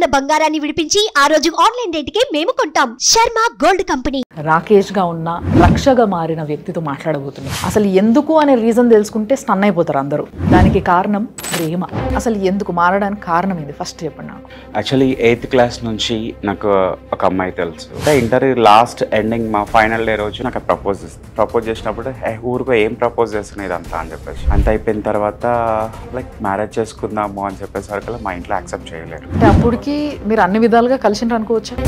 ఉన్న బంగారాన్ని విడిపించి ఆ రోజు ఆన్లైన్ రేటుకే మేము కొంటాం శర్మ గోల్డ్ కంపెనీ రాకేష్గా ఉన్న రక్షగా మారిన వ్యక్తితో మాట్లాడబోతున్నాం అసలు ఎందుకు అనే రీజన్ తెలుసుకుంటే స్టన్ అయిపోతారు అందరూ దానికి కారణం ప్రేమ అసలు ఎందుకు మారడానికి కారణం ఏంది ఫస్ట్ చెప్పండి నాకు యాక్చువల్లీ ఎయిత్ క్లాస్ నుంచి నాకు ఒక అమ్మాయి తెలుసు అంటే ఇంటర్ లాస్ట్ ఎండింగ్ మా ఫైనల్ డే రోజు నాకు ప్రపోజ్ ప్రపోజ్ చేసినప్పుడు "హే, ఊరుకో ఏం ప్రపోజ్ చేస్తున్నాయి ఇదంతా అని చెప్పేసి అంత అయిపోయిన తర్వాత లైక్ మ్యారేజ్ చేసుకుందాము అని చెప్పేసరికి మా ఇంట్లో యాక్సెప్ట్ చేయలేరు అంటే అప్పటికి మీరు అన్ని విధాలుగా కలిసిండ్రు అనుకోవచ్చా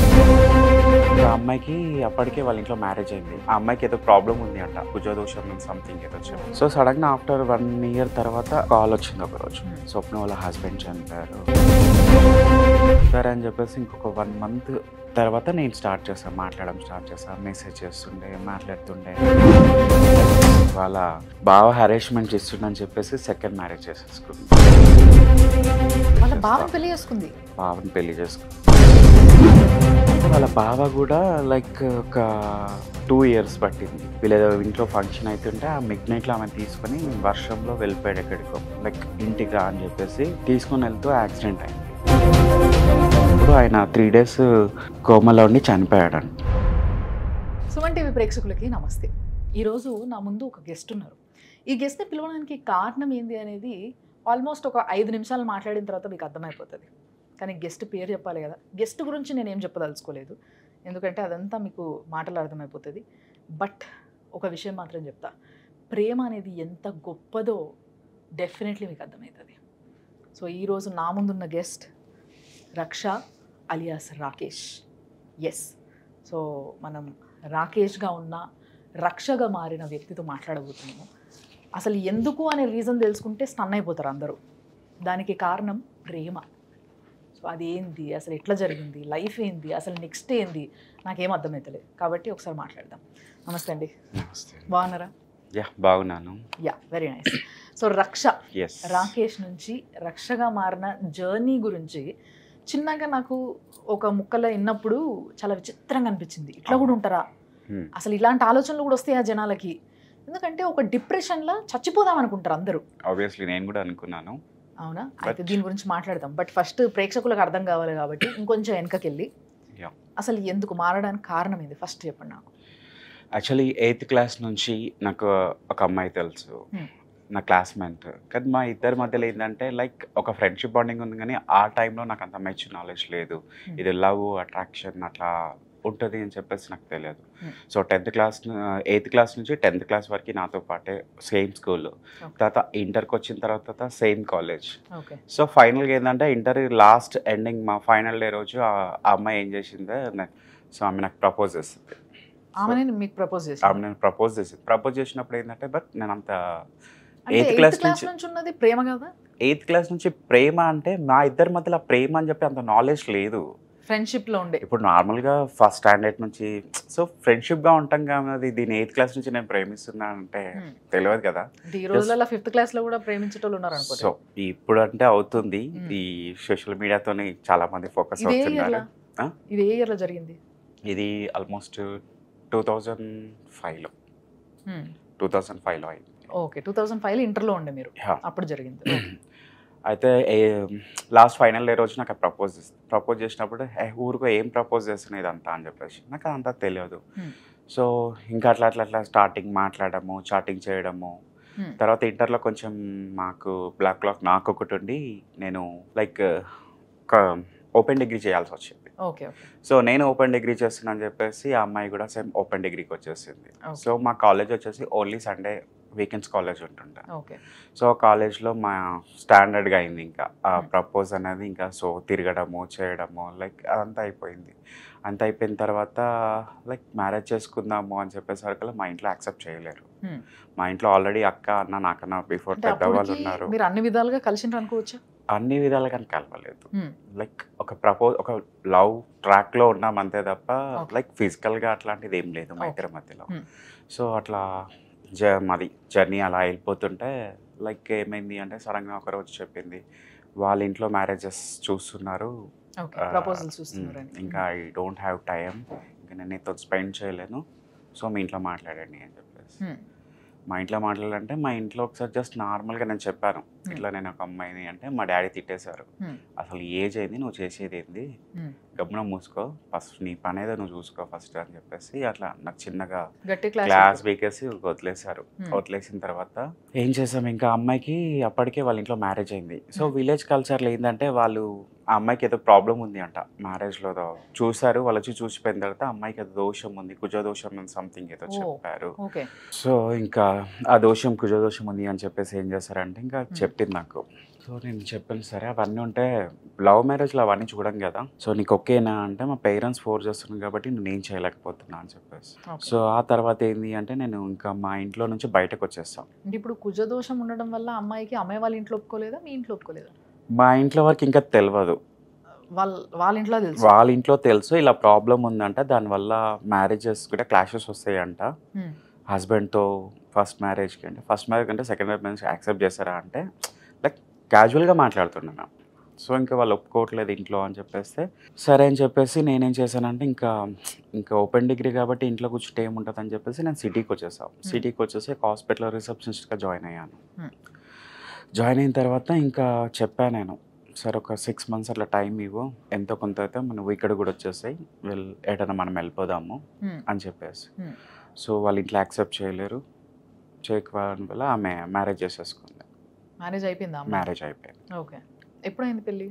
ఆ అమ్మాయికి అప్పటికే వాళ్ళ ఇంట్లో మ్యారేజ్ అయింది ఆ అమ్మాయికి ఏదో ప్రాబ్లం ఉంది అంట కుజదోషం సంథింగ్ ఏదో చెప్పి సో సడన్ గా ఆఫ్టర్ వన్ ఇయర్ తర్వాత కాల్ వచ్చింది ఒక రోజు స్వప్న వాళ్ళ హస్బెండ్ చనిపోయారు సరే అని చెప్పేసి ఇంకొక వన్ మంత్ తర్వాత నేను స్టార్ట్ చేశాను మాట్లాడడం స్టార్ట్ చేశాను మెసేజ్ చేస్తుండే మాట్లాడుతుండే వాళ్ళ బావ హరాస్మెంట్ చేస్తుండని చెప్పేసి సెకండ్ మ్యారేజ్ చేసేసుకుంది వాళ్ళ బావ పెళ్లి చేసుకుంది బావని పెళ్లి చేసుకుంది వాళ్ళ బావ కూడా లైక్ ఒక టూ ఇయర్స్ పట్టింది వీళ్ళేదో ఇంట్లో ఫంక్షన్ అవుతుంటే ఆ మిడ్ నైట్లో ఆమె తీసుకొని వర్షంలో వెళ్ళిపోయాడు ఎక్కడికో లైక్ ఇంటికి రా అని చెప్పేసి తీసుకొని వెళ్తూ యాక్సిడెంట్ అయింది ఇప్పుడు ఆయన త్రీ డేస్ కోమలో ఉండి చనిపోయాడంట సుమన్ టీవీ ప్రేక్షకులకి నమస్తే ఈరోజు నా ముందు ఒక గెస్ట్ ఉన్నారు ఈ గెస్ట్ని పిలవడానికి కారణం ఏంది అనేది ఆల్మోస్ట్ ఒక ఐదు నిమిషాలు మాట్లాడిన తర్వాత మీకు అర్థమైపోతుంది కానీ గెస్ట్ పేరు చెప్పాలి కదా గెస్ట్ గురించి నేను ఏం చెప్పదలుచుకోలేదు ఎందుకంటే అదంతా మీకు మాటలు అర్థమైపోతుంది బట్ ఒక విషయం మాత్రం చెప్తా ప్రేమ అనేది ఎంత గొప్పదో డెఫినెట్లీ మీకు అర్థమవుతుంది సో ఈరోజు నా ముందున్న గెస్ట్ రక్ష అలియాస్ రాకేష్ ఎస్ సో మనం రాకేష్గా ఉన్న రక్షగా మారిన వ్యక్తితో మాట్లాడబోతున్నాము అసలు ఎందుకు అనే రీజన్ తెలుసుకుంటే స్టన్ అయిపోతారు అందరూ దానికి కారణం ప్రేమ సో అది ఏంది అసలు ఎట్లా జరిగింది లైఫ్ ఏంది అసలు నెక్స్ట్ ఏంది నాకేం అర్థమవుతలేదు కాబట్టి ఒకసారి మాట్లాడదాం నమస్తే అండి బాగున్నారా యా బాగున్నాను yeah very nice so Raksha yes Rakesh నుంచి రక్షగా మారిన జర్నీ గురించి చిన్నగా నాకు ఒక ముక్కలో విన్నప్పుడు చాలా విచిత్రంగా అనిపించింది ఇట్లా కూడా ఉంటారా అసలు ఇలాంటి ఆలోచనలు కూడా వస్తాయి ఆ జనాలకి ఎందుకంటే ఒక డిప్రెషన్లో చచ్చిపోదాం అనుకుంటారు అందరూ ఆబ్వియస్లీ నేను కూడా అనుకున్నాను అవునా అయితే దీని గురించి మాట్లాడదాం బట్ ఫస్ట్ ప్రేక్షకులకు అర్థం కావాలి కాబట్టి ఇంకొంచెం వెనకకెళ్ళి Yeah. అసలు ఎందుకు మారడానికి కారణం ఏంది ఫస్ట్ చెప్పండి నాకు యాక్చువల్లీ ఎయిత్ క్లాస్ నుంచి నాకు ఒక అమ్మాయి తెలుసు Hmm. నా క్లాస్మేట్ కానీ మా ఇద్దరి మధ్యలో ఏంటంటే లైక్ ఒక ఫ్రెండ్షిప్ బాండింగ్ ఉంది కానీ ఆ టైంలో నాకు అంత మెచ్యూర్ నాలెడ్జ్ లేదు Hmm. ఇది లవ్ అట్రాక్షన్ అట్లా ఉంటుంది అని చెప్పేసి నాకు తెలియదు Hmm. So tenth class eighth class నుంచి టెన్త్ క్లాస్ వరకు నాతో పాటే సేమ్ స్కూల్ Okay. తర్వాత ఇంటర్కి వచ్చిన తర్వాత సేమ్ కాలేజ్ ఓకే సో ఫైనల్గా ఏంటంటే ఇంటర్ లాస్ట్ ఎండింగ్ మా ఫైనల్ డే రోజు ఆ ఆ అమ్మాయి ఏం చేసిందే సో ఆమె నాకు ప్రపోజ్ చేసింది ఆమె మీకు ప్రపోజ్ చేసి ఆమె నేను ప్రపోజ్ చేసింది ప్రపోజ్ చేసినప్పుడు ఏంటంటే బట్ నేను అంత అంటే eighth ఎయిత్ class క్లాస్ నుంచి- నుంచి ఉన్నది ప్రేమ కదా ఎయిత్ క్లాస్ నుంచి ప్రేమ అంటే మా ఇద్దరి మధ్యలో ఆ ప్రేమ అని చెప్పి అంత నాలెడ్జ్ లేదు ఫ్రెండ్షిప్ లో ఉండే ఇప్పుడు నార్మల్గా ఫస్ట్ స్టాండర్డ్ నుంచి సో ఫ్రెండ్షిప్గా ఉంటాం కానీ దీని ఎయిత్ క్లాస్ నుంచి నేను ప్రేమిస్తున్నా అంటే Hmm. తెలియదు కదా అంటే ఈ రోజులలో ఫిఫ్త్ క్లాస్ లో కూడా ప్రేమించేటోళ్ళు ఉన్నారు అనుకోండి సో ఇప్పుడు అంటే అవుతుంది Hmm. ఈ సోషల్ మీడియాతోని చాలా మంది ఫోకస్ ఇదే ఇయర్ అవుతున్నారు లో ఆ? ఇది ఏ ఇయర్ లో జరిగింది ఇది ఆల్మోస్ట్ టూ థౌజండ్ ఫైవ్లో టూ థౌజండ్ ఫైవ్లో అయింది okay two thousand five inter లో ఉండే మీరు Yeah. అప్పుడు జరిగింది అయితే లాస్ట్ ఫైనల్ డే రోజు నాకు ప్రపోజ్ ప్రపోజ్ చేసినప్పుడు "హే, ఊరుకో ఏం ప్రపోజ్ చేస్తున్నాయి ఇదంతా అని చెప్పేసి నాకు అదంతా తెలియదు Hmm. సో ఇంకా అట్లా అట్లా అట్లా స్టార్టింగ్ మాట్లాడము చాటింగ్ చేయడము Hmm. తర్వాత ఇంటర్లో కొంచెం మాకు బ్లాక్ క్లాక్ నాకు ఒకటి ఉండి నేను లైక్ ఒక ఓపెన్ డిగ్రీ చేయాల్సి వచ్చింది ఓకే ఓకే సో నేను ఓపెన్ డిగ్రీ చేస్తున్నాను చెప్పేసి ఆ అమ్మాయి కూడా సేమ్ ఓపెన్ డిగ్రీకి వచ్చేసింది Okay. సో మా కాలేజ్ వచ్చేసి ఓన్లీ సండే వీకెండ్స్ కాలేజ్ ఉంటుండే ఓకే సో కాలేజ్లో మా స్టాండర్డ్గా అయింది ఇంకా ఆ Hmm. ప్రపోజ్ అనేది ఇంకా సో తిరగడము చేయడము లైక్ అదంతా అయిపోయింది అంత అయిపోయిన తర్వాత లైక్ మ్యారేజ్ చేసుకుందాము అని చెప్పేసరికి మా ఇంట్లో యాక్సెప్ట్ చేయలేరు Hmm. మా ఇంట్లో ఆల్రెడీ అక్క అన్న నాకన్నా బిఫోర్ అంటే పెద్దవాళ్ళు అప్పటికి ఉన్నారు మీరు అన్ని విధాలుగా కలిసిండ్రు అనుకోవచ్చా అన్ని విధాలుగా కలవలేదు Hmm. లైక్ ఒక ప్రపోజ్ ఒక లవ్ ట్రాక్ లో ఉన్నాం అంతే తప్ప Okay. లైక్ ఫిజికల్ గా అట్లాంటిది ఏం లేదు మా Okay. ఇద్దరి మధ్యలో Hmm. సో అట్లా జ మాది జర్నీ అలా వెళ్ళిపోతుంటే లైక్ ఏమైంది అంటే సడన్ గా ఒక రోజు చెప్పింది వాళ్ళ ఇంట్లో మ్యారేజెస్ చూస్తున్నారు ఓకే ఆ, ప్రపోజల్ Hmm. చూస్తున్నారని ఇంకా ఐ డోంట్ హ్యావ్ టైం ఇంకా నేను నీతో స్పెండ్ చేయలేను సో మీ ఇంట్లో మాట్లాడండి అని చెప్పేసి Hmm. మా ఇంట్లో మాట్లాడాలంటే మా ఇంట్లో ఒకసారి జస్ట్ నార్మల్గా నేను చెప్పాను Hmm. ఇట్లా నేను ఒక అమ్మాయిని అంటే మా డాడీ తిట్టేశారు Hmm. అసలు ఏజ్ అయింది నువ్వు చేసేది ఏంది Hmm. గమ్మున మూసుకో ఫస్ట్ నీ పని ఏదో నువ్వు చూసుకో ఫస్ట్ అని చెప్పేసి అట్లా నాకు చిన్నగా గట్టి క్లాస్ క్లాస్ వీకేసి వదిలేశారు Hmm. వదిలేసిన తర్వాత ఏం చేసాం ఇంకా అమ్మాయికి అప్పటికే వాళ్ళ ఇంట్లో మ్యారేజ్ అయింది సో Hmm. విలేజ్ కల్చర్లో ఏంటంటే వాళ్ళు ఆ అమ్మాయికి ఏదో ప్రాబ్లం ఉంది అంట మ్యారేజ్లో ఏదో చూసారు వాళ్ళు వచ్చి చూసిపోయిన తర్వాత అమ్మాయికి ఏదో దోషం ఉంది కుజ దోషం అని సంథింగ్ ఏదో Oh. చెప్పారు ఓకే సో ఇంకా ఆ దోషం కుజ దోషం ఉంది అని చెప్పేసి ఏం చేశారంటే ఇంకా చెప్పింది నాకు సో నేను చెప్పాను సరే అవన్నీ ఉంటే లవ్ మ్యారేజ్లో అవన్నీ చూడం కదా సో నీకు ఓకేనా అంటే మా పేరెంట్స్ ఫోర్స్ చేస్తున్నాను కాబట్టి నేను ఏం చేయలేకపోతున్నా అని చెప్పేసి ఓకే సో ఆ తర్వాత ఏంది అంటే నేను ఇంకా మా ఇంట్లో నుంచి బయటకు వచ్చేస్తాం అంటే ఇప్పుడు కుజదోషం ఉండడం వల్ల అమ్మాయికి అమ్మాయి వాళ్ళ ఇంట్లో ఒప్పుకోలేదా మీ ఇంట్లో ఒప్పుకోలేదా మా ఇంట్లో వరకు ఇంకా తెలియదు వాళ్ళ వాళ్ళ ఇంట్లో తెలుసు వాళ్ళ ఇంట్లో తెలుసు ఇలా ప్రాబ్లం ఉందంట దానివల్ల మ్యారేజెస్ కూడా క్లాషెస్ వస్తాయంట Hmm. హస్బెండ్తో ఫస్ట్ మ్యారేజ్కి అంటే ఫస్ట్ మ్యారేజ్ అంటే సెకండ్ మ్యారేజ్ యాక్సెప్ట్ చేస్తారా అంటే లైక్ క్యాజువల్గా మాట్లాడుతున్నాను సో ఇంకా వాళ్ళు ఒప్పుకోవట్లేదు ఇంట్లో అని చెప్పేస్తే సరే అని చెప్పేసి నేనేం చేశానంటే ఇంకా ఇంకా ఓపెన్ డిగ్రీ కాబట్టి ఇంట్లో కూర్చుంటే ఏముంటుంది అని చెప్పేసి నేను సిటీకి వచ్చేసాను సిటీకి వచ్చేసి ఒక హాస్పిటల్లో రిసెప్షనిస్ట్గా జాయిన్ అయ్యాను Hmm. జాయిన్ అయిన తర్వాత ఇంకా చెప్పాను నేను సార్ ఒక సిక్స్ మంత్స్ అట్లా టైం ఇవ్వు ఎంతో కొంత అయితే మనం ఇక్కడ కూడా వచ్చేసాయి వెల్ ఎటైనా మనం వెళ్ళిపోదాము Hmm. అని చెప్పేసి Hmm. సో వాళ్ళ ఇంట్లో యాక్సెప్ట్ చేయలేరు చేయకపోవడం వల్ల ఆమె మ్యారేజ్ చేసేసుకుంది మ్యారేజ్ అయిపోయిందా అమ్మాయి మ్యారేజ్ అయిపోయింది ఓకే ఎప్పుడైంది పెళ్ళి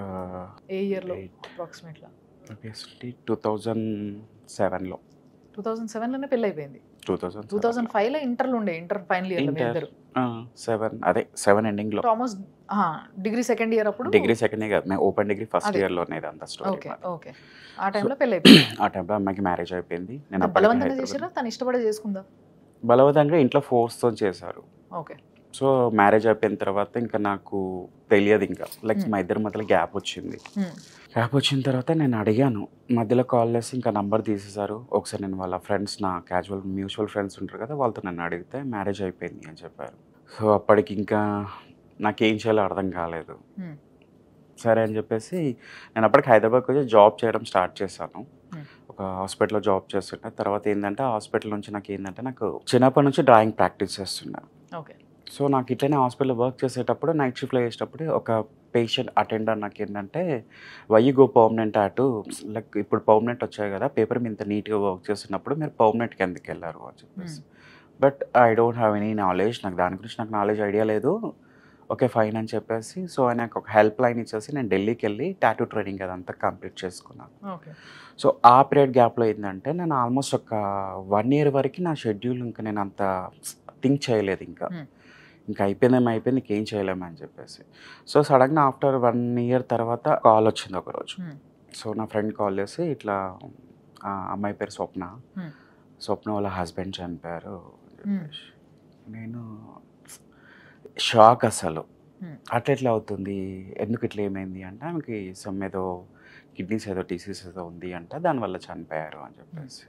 ఏ ఇయర్లో అప్రాక్సిమేట్గా ఆబ్వియస్లీ టూ థౌజండ్ సెవెన్లో టూ థౌజండ్ సెవెన్లోనే పెళ్ళి అయిపోయింది టూ థౌజండ్ టూ థౌజండ్ ఫైవ్లో ఇంటర్లో ఉండే ఇంటర్ ఫైనల్ ఇయర్లో మీ Inter. ఇద్దరు సెవెన్ అదే సెవెన్ ఎండింగ్లో ఆల్మోస్ట్ డిగ్రీ సెకండ్ ఇయర్ అప్పుడు డిగ్రీ సెకండ్ ఇయర్ మేము ఓపెన్ డిగ్రీ ఫస్ట్ అదే. ఇయర్లోనే ఇదంతా స్టోరీ ఓకే ఓకే ఆ టైంలో పెళ్ళి అయిపోయింది ఆ టైంలో అమ్మాయికి మ్యారేజ్ అయిపోయింది నేను అప్పటికే బలవంతంగా హైదరాబాద్ చేసారా తను ఇష్టపడే చేసుకుందా బలవంతంగా ఇంట్లో ఫోర్స్తో చేశారు ఓకే సో మ్యారేజ్ అయిపోయిన తర్వాత ఇంకా నాకు తెలియదు ఇంకా లైక్ Hmm. మా ఇద్దరి మధ్యలో గ్యాప్ వచ్చింది Hmm. గ్యాప్ వచ్చిన తర్వాత నేను అడిగాను మధ్యలో కాల్ చేసి ఇంకా నంబర్ తీసేశారు ఒకసారి నేను వాళ్ళ ఫ్రెండ్స్ నా క్యాజువల్ మ్యూచువల్ ఫ్రెండ్స్ ఉంటారు కదా వాళ్ళతో నన్ను అడిగితే మ్యారేజ్ అయిపోయింది అని చెప్పారు సో అప్పటికి ఇంకా నాకేం చేయాలో అర్థం కాలేదు Hmm. సరే అని చెప్పేసి నేను అప్పటికి హైదరాబాద్కి వచ్చి జాబ్ చేయడం స్టార్ట్ చేశాను Hmm. ఒక హాస్పిటల్లో జాబ్ చేస్తుంటే తర్వాత ఏంటంటే ఆ హాస్పిటల్ నుంచి నాకు ఏంటంటే నాకు చిన్నప్పటి నుంచి డ్రాయింగ్ ప్రాక్టీస్ చేస్తున్నా ఓకే సో నాకు ఇట్లనే హాస్పిటల్లో వర్క్ చేసేటప్పుడు నైట్ షిఫ్ట్లో చేసేటప్పుడు ఒక పేషెంట్ అటెండర్ నాకు ఏంటంటే వై గో పర్మనెంట్ అటు లైక్ ఇప్పుడు పర్మనెంట్ వచ్చాయి కదా పేపర్ మీద ఇంత నీట్గా వర్క్ చేస్తున్నప్పుడు మీరు పర్మనెంట్కి ఎందుకు వెళ్ళారు అని చెప్పేసి but I don't have any knowledge నాకు దాని గురించి నాకు నాలెడ్జ్ ఐడియా లేదు ఓకే ఫైన్ అని చెప్పేసి సో ఆయనకు ఒక హెల్ప్ లైన్ ఇచ్చేసి నేను ఢిల్లీకి వెళ్ళి టాటూ ట్రైనింగ్ అదంతా కంప్లీట్ చేసుకున్నాను ఓకే సో ఆ పీరియడ్ గ్యాప్లో ఏంటంటే నేను ఆల్మోస్ట్ ఒక వన్ ఇయర్ వరకు నా షెడ్యూల్ ఇంకా నేను అంత థింక్ చేయలేదు ఇంకా Hmm. ఇంకా అయిపోయిందేమో అయిపోయింది ఇంకేం చేయలేము అని చెప్పేసి సో సడన్గా ఆఫ్టర్ వన్ ఇయర్ తర్వాత కాల్ వచ్చింది ఒకరోజు Hmm. సో నా ఫ్రెండ్ కాల్ చేసి ఇట్లా ఆ అమ్మాయి పేరు స్వప్న Hmm. స్వప్న వాళ్ళ హస్బెండ్ చనిపోయారు అని Hmm. చెప్పేసి నేను షాక్ అసలు Hmm. అట్లా ఎట్లా అవుతుంది ఎందుకు ఇట్లా ఏమైంది అంటే ఆమెకి సమ్ ఏదో కిడ్నీస్ ఏదో డిసీజ్ ఏదో ఉంది అంట దానివల్ల చనిపోయారు అని చెప్పేసి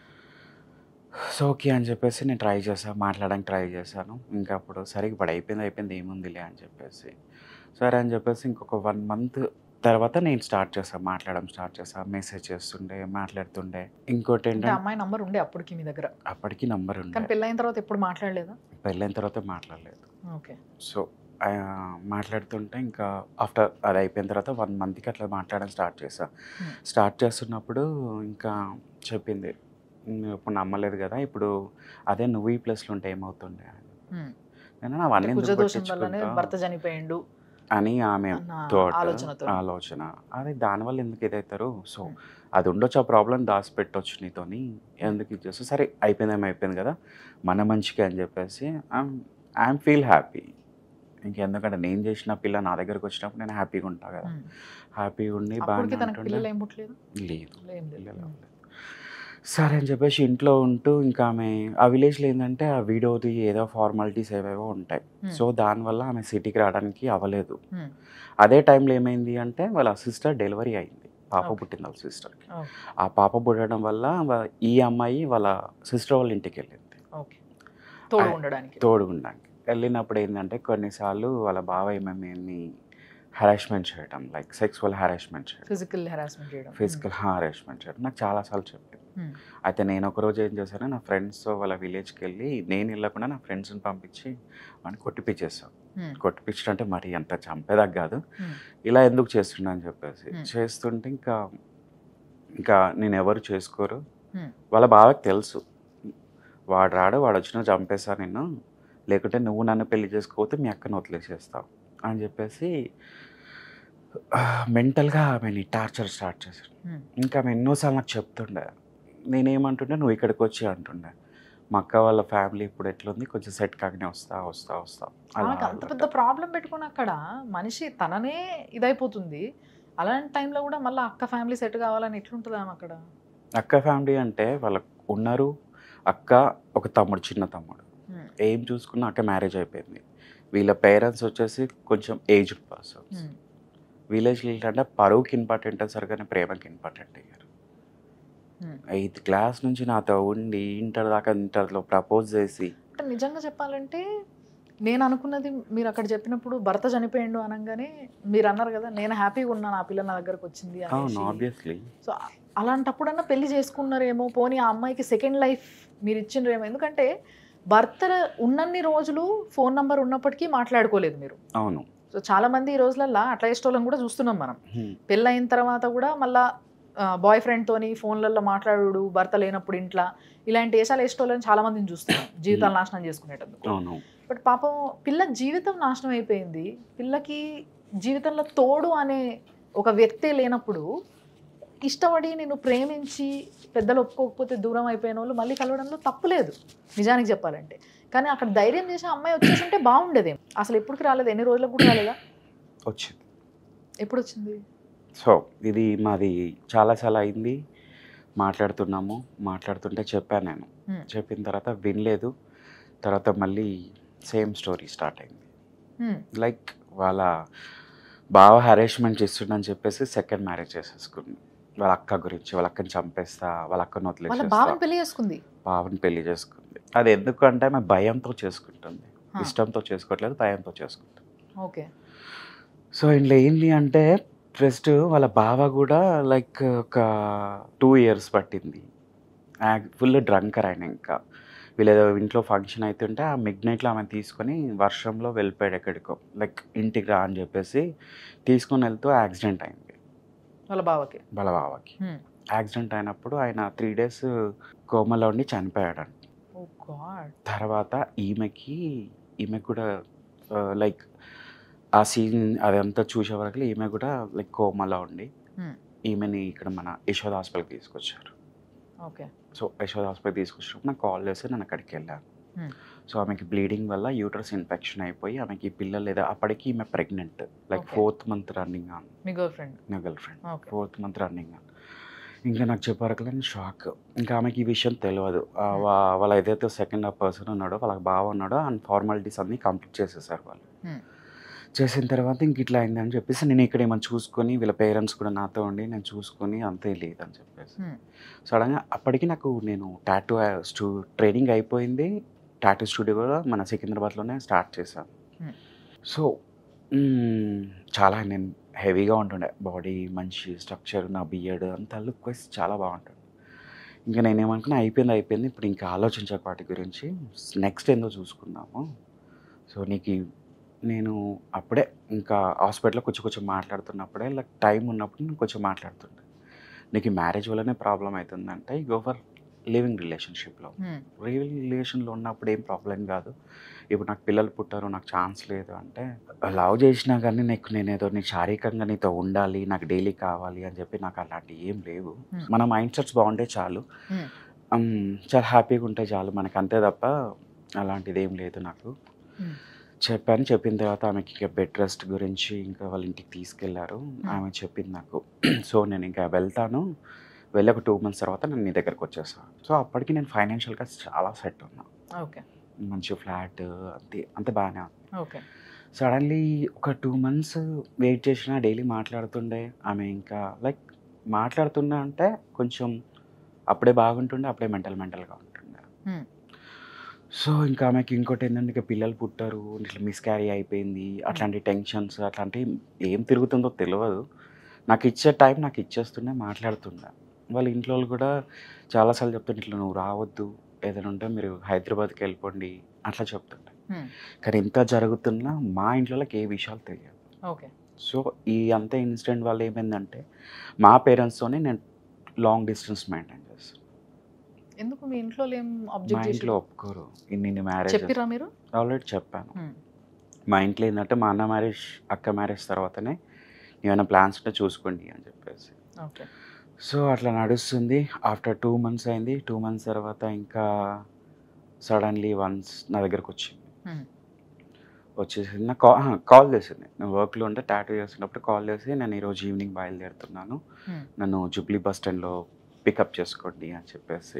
సో ఓకే అని చెప్పేసి నేను ట్రై చేశాను మాట్లాడడానికి ట్రై చేశాను ఇంకా అప్పుడు సరే ఇప్పుడు అయిపోయింది అయిపోయింది ఏముందిలే అని చెప్పేసి సరే అని చెప్పేసి ఇంకొక వన్ మంత్ తర్వాత నేను స్టార్ట్ చేశాను మాట్లాడడం స్టార్ట్ చేశాను మెసేజ్ చేస్తుండే మాట్లాడుతుండే ఇంకోటి అంటే ఏంటంటే అమ్మాయి నంబర్ ఉండే అప్పటికి మీ దగ్గర అప్పటికి నంబర్ కానీ ఉండే పెళ్ళైన తర్వాత ఎప్పుడు మాట్లాడలేదా పెళ్ళైన తర్వాత మాట్లాడలేదు ఓకే సో ఆ, మాట్లాడుతుంటే ఇంకా ఆఫ్టర్ అది అయిపోయిన తర్వాత వన్ మంత్కి అట్లా మాట్లాడడం స్టార్ట్ చేసా Hmm. స్టార్ట్ చేస్తున్నప్పుడు ఇంకా చెప్పింది "నువ్వు ఇప్పుడు నమ్మలేదు కదా ఇప్పుడు అదే నువ్వు ఈ ప్లేస్లో ఉంటే ఏమవుతుండే అని Hmm. నేను అవన్నీ ఎందుకు కుజదోషం వల్లనే పట్టించుకుంటా భర్త చనిపోయిండు అని ఆమె అన్న థాట్ ఆలోచనతో ఆలోచన అదే దానివల్ల ఎందుకు ఇదవుతారు సో Hmm. అది ఉండొచ్చు ఆ ప్రాబ్లం దాచిపెట్టొచ్చు నీతోని ఎందుకు ఇది చేస్తే సరే అయిపోయిందేమో అయిపోయింది కదా మన మంచిగా అని చెప్పేసి ఐఎమ్ ఫీల్ హ్యాపీ ఇంకెందుకంటే నేను చేసిన పిల్ల నా దగ్గరకు వచ్చినప్పుడు నేను హ్యాపీగా ఉంటా కదా Hmm. హ్యాపీగా ఉండి అప్పటికి బాగా తనకు పిల్లలు ఏం పుట్టలేదు లేదు ఏం లేదు పిల్లలు అవ్వలేదు. సరే అని చెప్పేసి ఇంట్లో ఉంటూ ఇంకా ఆమె ఆ విలేజ్లో ఏంటంటే ఆ వీడియోది ఏదో ఫార్మాలిటీస్ ఏవేవో ఉంటాయి Hmm. సో దానివల్ల ఆమె సిటీకి రావడానికి అవ్వలేదు Hmm. అదే టైంలో ఏమైంది అంటే వాళ్ళ సిస్టర్ డెలివరీ అయింది పాప Okay. పుట్టింది వాళ్ళ సిస్టర్కి Okay. ఆ పాప పుట్టడం వల్ల వా- ఈ అమ్మాయి వాళ్ళ సిస్టర్ వాళ్ళ ఇంటికి వెళ్ళింది ఓకే తోడు ఆ- ఉండడానికి తోడు ఉండడానికి వెళ్ళినప్పుడు ఏంటంటే కొన్నిసార్లు వాళ్ళ బావ ఏమేమి హెరాస్మెంట్ చేయడం లైక్ సెక్సువల్ హెరాస్మెంట్ చేయడం ఫిజికల్ హెరాస్మెంట్ చేయడం ఫిజికల్ హెరాస్మెంట్ చేయడం నాకు చాలాసార్లు చెప్పింది Hmm. అయితే నేను ఒకరోజు ఏం చేశాను నా ఫ్రెండ్స్ వాళ్ళ విలేజ్కి వెళ్ళి నేను వెళ్ళకుండా నా ఫ్రెండ్స్ని పంపించి వాడిని కొట్టిపించేస్తాను Hmm. కొట్టిపించడం అంటే మరి అంత చంపేదాకా కాదు Hmm. ఇలా ఎందుకు చేస్తున్నా అని చెప్పేసి Hmm. చేస్తుంటే ఇంకా ఇంకా నేను ఎవరు చేసుకోరు Hmm. వాళ్ళ బావకి తెలుసు వాడు రాడు వాడు వచ్చినా చంపేస్తా నిన్ను లేకుంటే నువ్వు నన్ను పెళ్లి చేసుకోకపోతే మీ అక్కను వదిలేసేస్తావు అని చెప్పేసి మెంటల్గా ఆమెని టార్చర్ స్టార్ట్ చేశాడు Hmm. ఇంకా ఆమె ఎన్నోసార్లు నాకు చెప్తుండే నేనేమంటుండే నువ్వు ఇక్కడికి వచ్చి అంటుండే మా అక్క వాళ్ళ ఫ్యామిలీ ఇప్పుడు ఎట్లుంది కొంచెం సెట్ కాకనే వస్తా వస్తా వస్తా అలా ఆమెకు అంత పెద్ద ప్రాబ్లం పెట్టుకుని అక్కడ మనిషి తననే ఇదైపోతుంది అలాంటి టైంలో కూడా మళ్ళీ అక్క ఫ్యామిలీ సెట్ కావాలని ఎట్లుంటుంది ఆమె అక్కడ అక్క ఫ్యామిలీ అంటే వాళ్ళకు ఉన్నారు అక్క ఒక తమ్ముడు చిన్న తమ్ముడు Hmm. ఏం చూసుకున్నా అక్క మ్యారేజ్ అయిపోయింది వీళ్ళ పేరెంట్స్ వచ్చేసి కొంచెం ఏజ్డ్ పర్సన్స్ Hmm. విలేజ్లో ఏంటంటే పరువుకి ఇంపార్టెంట్ అసలు కానీ ప్రేమకి ఇంపార్టెంట్ అయ్యారు Hmm. ఎయిత్ క్లాస్ నుంచి నాతో ఉండి ఇంటర్ దాకా ఇంటర్లో ప్రపోజ్ చేసి అంటే నిజంగా చెప్పాలంటే నేను అనుకున్నది మీరు అక్కడ చెప్పినప్పుడు భర్త చనిపోయిండు అనగానే మీరు అన్నారు కదా నేను హ్యాపీగా ఉన్నాను ఆ పిల్ల నా దగ్గరకు వచ్చింది అవును అనేసి. ఆబ్వియస్లీ సో అలాంటప్పుడన్నా పెళ్లి చేసుకున్నారేమో పోనీ ఆ అమ్మాయికి సెకండ్ లైఫ్ మీరు ఇచ్చిండ్రేమో ఎందుకంటే భర్త ఉన్నన్ని రోజులు ఫోన్ నంబర్ ఉన్నప్పటికీ మాట్లాడుకోలేదు మీరు అవును సో చాలా మంది ఈ రోజులల్లో అట్లా ఇష్టోళ్ళని కూడా చూస్తున్నాం మనం Hmm. పెళ్ళైన తర్వాత కూడా మళ్ళా బాయ్ ఫ్రెండ్తోని ఫోన్లలో మాట్లాడు భర్త లేనప్పుడు ఇంట్లో ఇలాంటి వేషాలు వేసేటోళ్ళని చాలా మందిని చూస్తున్నాం జీవితాలు నాశనం చేసుకునేటందుకు అవును బట్ పాపం పిల్ల జీవితం నాశనం అయిపోయింది పిల్లకి జీవితంలో తోడు అనే ఒక వ్యక్తే లేనప్పుడు ఇష్టపడి నేను ప్రేమించి పెద్దలు ఒప్పుకోకపోతే దూరం అయిపోయిన వాళ్ళు మళ్ళీ కలవడంలో తప్పు లేదు నిజానికి చెప్పాలంటే కానీ అక్కడ ధైర్యం చేసి అమ్మాయి వచ్చేసి ఉంటే బాగుండేదేం అసలు ఎప్పటికి రాలేదు ఎన్ని రోజులకు కూడా రాలేదా వచ్చింది ఎప్పుడు వచ్చింది సో ఇది మాది చాలా చాలా అయింది మాట్లాడుతున్నాము మాట్లాడుతుంటే చెప్పాను నేను Hmm. చెప్పిన తర్వాత వినలేదు తర్వాత మళ్ళీ సేమ్ స్టోరీ స్టార్ట్ అయింది హ్మ్. లైక్ వాళ్ళ బాగా హరాస్మెంట్ చేస్తుండని చెప్పేసి సెకండ్ మ్యారేజ్ చేసేసుకుంది వాళ్ళ అక్క గురించి వాళ్ళ అక్కని చంపేస్తా వాళ్ళ అక్కను వాళ్ళ వదిలేసేస్తా బావని పెళ్లి చేసుకుంది బావని పెళ్లి చేసుకుంది అది ఎందుకంటే ఆమె భయంతో చేసుకుంటుంది Huh. ఇష్టంతో చేసుకోవట్లేదు భయంతో చేసుకుంటుంది ఓకే సో ఇందులో ఏంటి అంటే ఫస్ట్ వాళ్ళ బావ కూడా లైక్ ఒక టూ ఇయర్స్ పట్టింది ఫుల్ డ్రంకర్ ఆయన ఇంకా వీళ్ళు ఏదో ఇంట్లో ఫంక్షన్ అవుతుంటే ఆ మిడ్ నైట్లో ఆమె తీసుకొని వర్షంలో వెళ్ళిపోయాడు ఎక్కడికో లైక్ ఇంటికి రా అని చెప్పేసి తీసుకొని వెళ్తూ యాక్సిడెంట్ అయింది వాళ్ళ బావకి వాళ్ళ బావకి హ్మ్. యాక్సిడెంట్ అయినప్పుడు ఆయన త్రీ డేస్ కోమలో ఉండి చనిపోయాడంట ఓ గాడ్ తర్వాత ఈమెకి ఈమె కూడా లైక్ ఆ సీన్ అదంతా చూసే వరకు ఈమె కూడా లైక్ కోమలో ఉండి Hmm. ఈమెని ఇక్కడ మన యశోద హాస్పిటల్కి తీసుకొచ్చారు ఓకే సో యశోద హాస్పిటల్ తీసుకొచ్చినప్పుడు నాకు కాల్ చేస్తే నేను అక్కడికి వెళ్ళాను Hmm. సో ఆమెకి బ్లీడింగ్ వల్ల యూటరస్ ఇన్ఫెక్షన్ అయిపోయి ఆమెకి పిల్లలు లేదా అప్పటికి ఈమె pregnant like Okay. Fourth month running on మీ గర్ల్ ఫ్రెండ్ నా girlfriend okay fourth month running on ఇంకా నాకు చెప్పారు నేను షాక్ ఇంకా ఆమెకి ఈ విషయం తెలియదు ఆ వా- వాళ్ళ ఏదైతే సెకండ్ పర్సన్ ఉన్నాడో వాళ్ళకి బావ ఉన్నాడో అండ్ ఫార్మాలిటీస్ అన్నీ కంప్లీట్ చేసేసారు వాళ్ళు Hmm. చేసిన తర్వాత ఇంక ఇట్లా అయిందని చెప్పేసి నేను ఇక్కడ ఏమైనా చూసుకొని వీళ్ళ పేరెంట్స్ కూడా నాతో ఉండి నేను చూసుకొని అంతే లేదని చెప్పేసి Hmm. సడన్గా అప్పటికి నాకు నేను టాటూ స్టూ ట్రైనింగ్ అయిపోయింది టాటూ స్టూడియో కూడా మన సికింద్రాబాద్లోనే స్టార్ట్ చేశాను Hmm. సో మ్మ్, చాలా నేను హెవీగా ఉంటుండే బాడీ మంచి స్ట్రక్చర్ నా బియర్డ్ అంతా లుక్ వైస్ చాలా బాగుంటుంది ఇంకా నేనేమనుకున్నా అయిపోయింది అయిపోయింది ఇప్పుడు ఇంకా ఆలోచించక వాటి గురించి నెక్స్ట్ ఏందో చూసుకుందాము సో నీకు ఈ- నేను అప్పుడే ఇంకా హాస్పిటల్లో కొంచెం కొంచెం మాట్లాడుతున్నప్పుడే లైక్ టైం ఉన్నప్పుడు నేను కొంచెం మాట్లాడుతుండే నీకు మ్యారేజ్ వల్లనే ప్రాబ్లం అవుతుందంటే గో ఫర్ లివింగ్ రిలేషన్షిప్లో లివింగ్ రిలేషన్లో ఉన్నప్పుడు ఏం ప్రాబ్లం కాదు ఇప్పుడు నాకు పిల్లలు పుట్టారు నాకు ఛాన్స్ లేదు అంటే లవ్ చేసినా కానీ నీకు నేను ఏదో నీ శారీరకంగా నీతో ఉండాలి నాకు డైలీ కావాలి అని చెప్పి నాకు అలాంటివి ఏం లేవు Hmm. మన మైండ్ సెట్స్ బాగుంటే చాలు Hmm. Um, చాలా హ్యాపీగా ఉంటే చాలు మనకు అంతే తప్ప అలాంటిది ఏం లేదు నాకు Hmm. చెప్పాను చెప్పిన తర్వాత ఆమెకి ఇక బెడ్ రెస్ట్ గురించి ఇంకా వాళ్ళ ఇంటికి తీసుకెళ్లారు ఆమె చెప్పింది నాకు సో నేను ఇంకా వెళ్తాను వెళ్ళి ఒక టూ మంత్స్ తర్వాత నేను నీ దగ్గరకు వచ్చేసాను సో అప్పటికి నేను ఫైనాన్షియల్గా చాలా సెట్ ఉన్నా ఓకే మంచి ఫ్లాట్ అంతే అంతే బాగానే ఉంది ఓకే సడన్లీ ఒక టూ మంత్స్ వెయిట్ చేసినా డైలీ మాట్లాడుతుండే ఆమె ఇంకా లైక్ మాట్లాడుతున్నా అంటే కొంచెం అప్పుడే బాగుంటుండే అప్పుడే మెంటల్ మెంటల్గా ఉంటుండే Hmm. సో ఇంకా ఆమెకి ఇంకోటి ఏంటంటే ఇక పిల్లలు పుట్టారు ఇట్లా మిస్క్యారీ అయిపోయింది అట్లాంటి టెన్షన్స్ అట్లాంటి ఏం తిరుగుతుందో తెలియదు నాకు ఇచ్చే టైం నాకు ఇచ్చేస్తుండే మాట్లాడుతుండే వాళ్ళ ఇంట్లో వాళ్ళు కూడా చాలాసార్లు చెప్తుండే ఇట్లా నువ్వు రావద్దు ఏదైనా ఉంటే మీరు హైదరాబాద్కి వెళ్ళిపోండి అట్లా చెప్తుండే Hmm. కానీ ఇంత జరుగుతున్నా మా ఇంట్లోకి ఏ విషయాలు తెలియదు ఓకే సో ఈ అంత ఇన్సిడెంట్ వల్ల ఏమైందంటే మా పేరెంట్స్తోనే నేను లాంగ్ డిస్టెన్స్ మెయింటైన్ చేస్తాను ఎందుకు మీ ఇంట్లో ఏం మా అబ్జెక్ట్ చేసి ఇంట్లో ఒప్పుకోరు ఇన్ని మ్యారేజ్ చెప్పిరా మీరు ఆల్రెడీ చెప్పాను Hmm. మా ఇంట్లో ఏంటంటే మా అన్న మ్యారేజ్ అక్క మ్యారేజ్ తర్వాతనే ఏమైనా ప్లాన్స్ ఉంటే చూసుకోండి అని చెప్పేసి ఓకే సో అట్లా నడుస్తుంది ఆఫ్టర్ టూ మంత్స్ అయింది టూ మంత్స్ తర్వాత ఇంకా సడన్లీ వన్స్ నా దగ్గరకు వచ్చింది Hmm. వచ్చేసింది నా కాల్ కాల్ చేసింది నేను వర్క్లో ఉంటే టాటూ చేస్తున్నప్పుడు కాల్ చేసి నేను ఈరోజు ఈవినింగ్ బయలుదేరుతున్నాను Hmm. నన్ను జూబ్లీ బస్ స్టాండ్లో పికప్ చేసుకోండి అని చెప్పేసి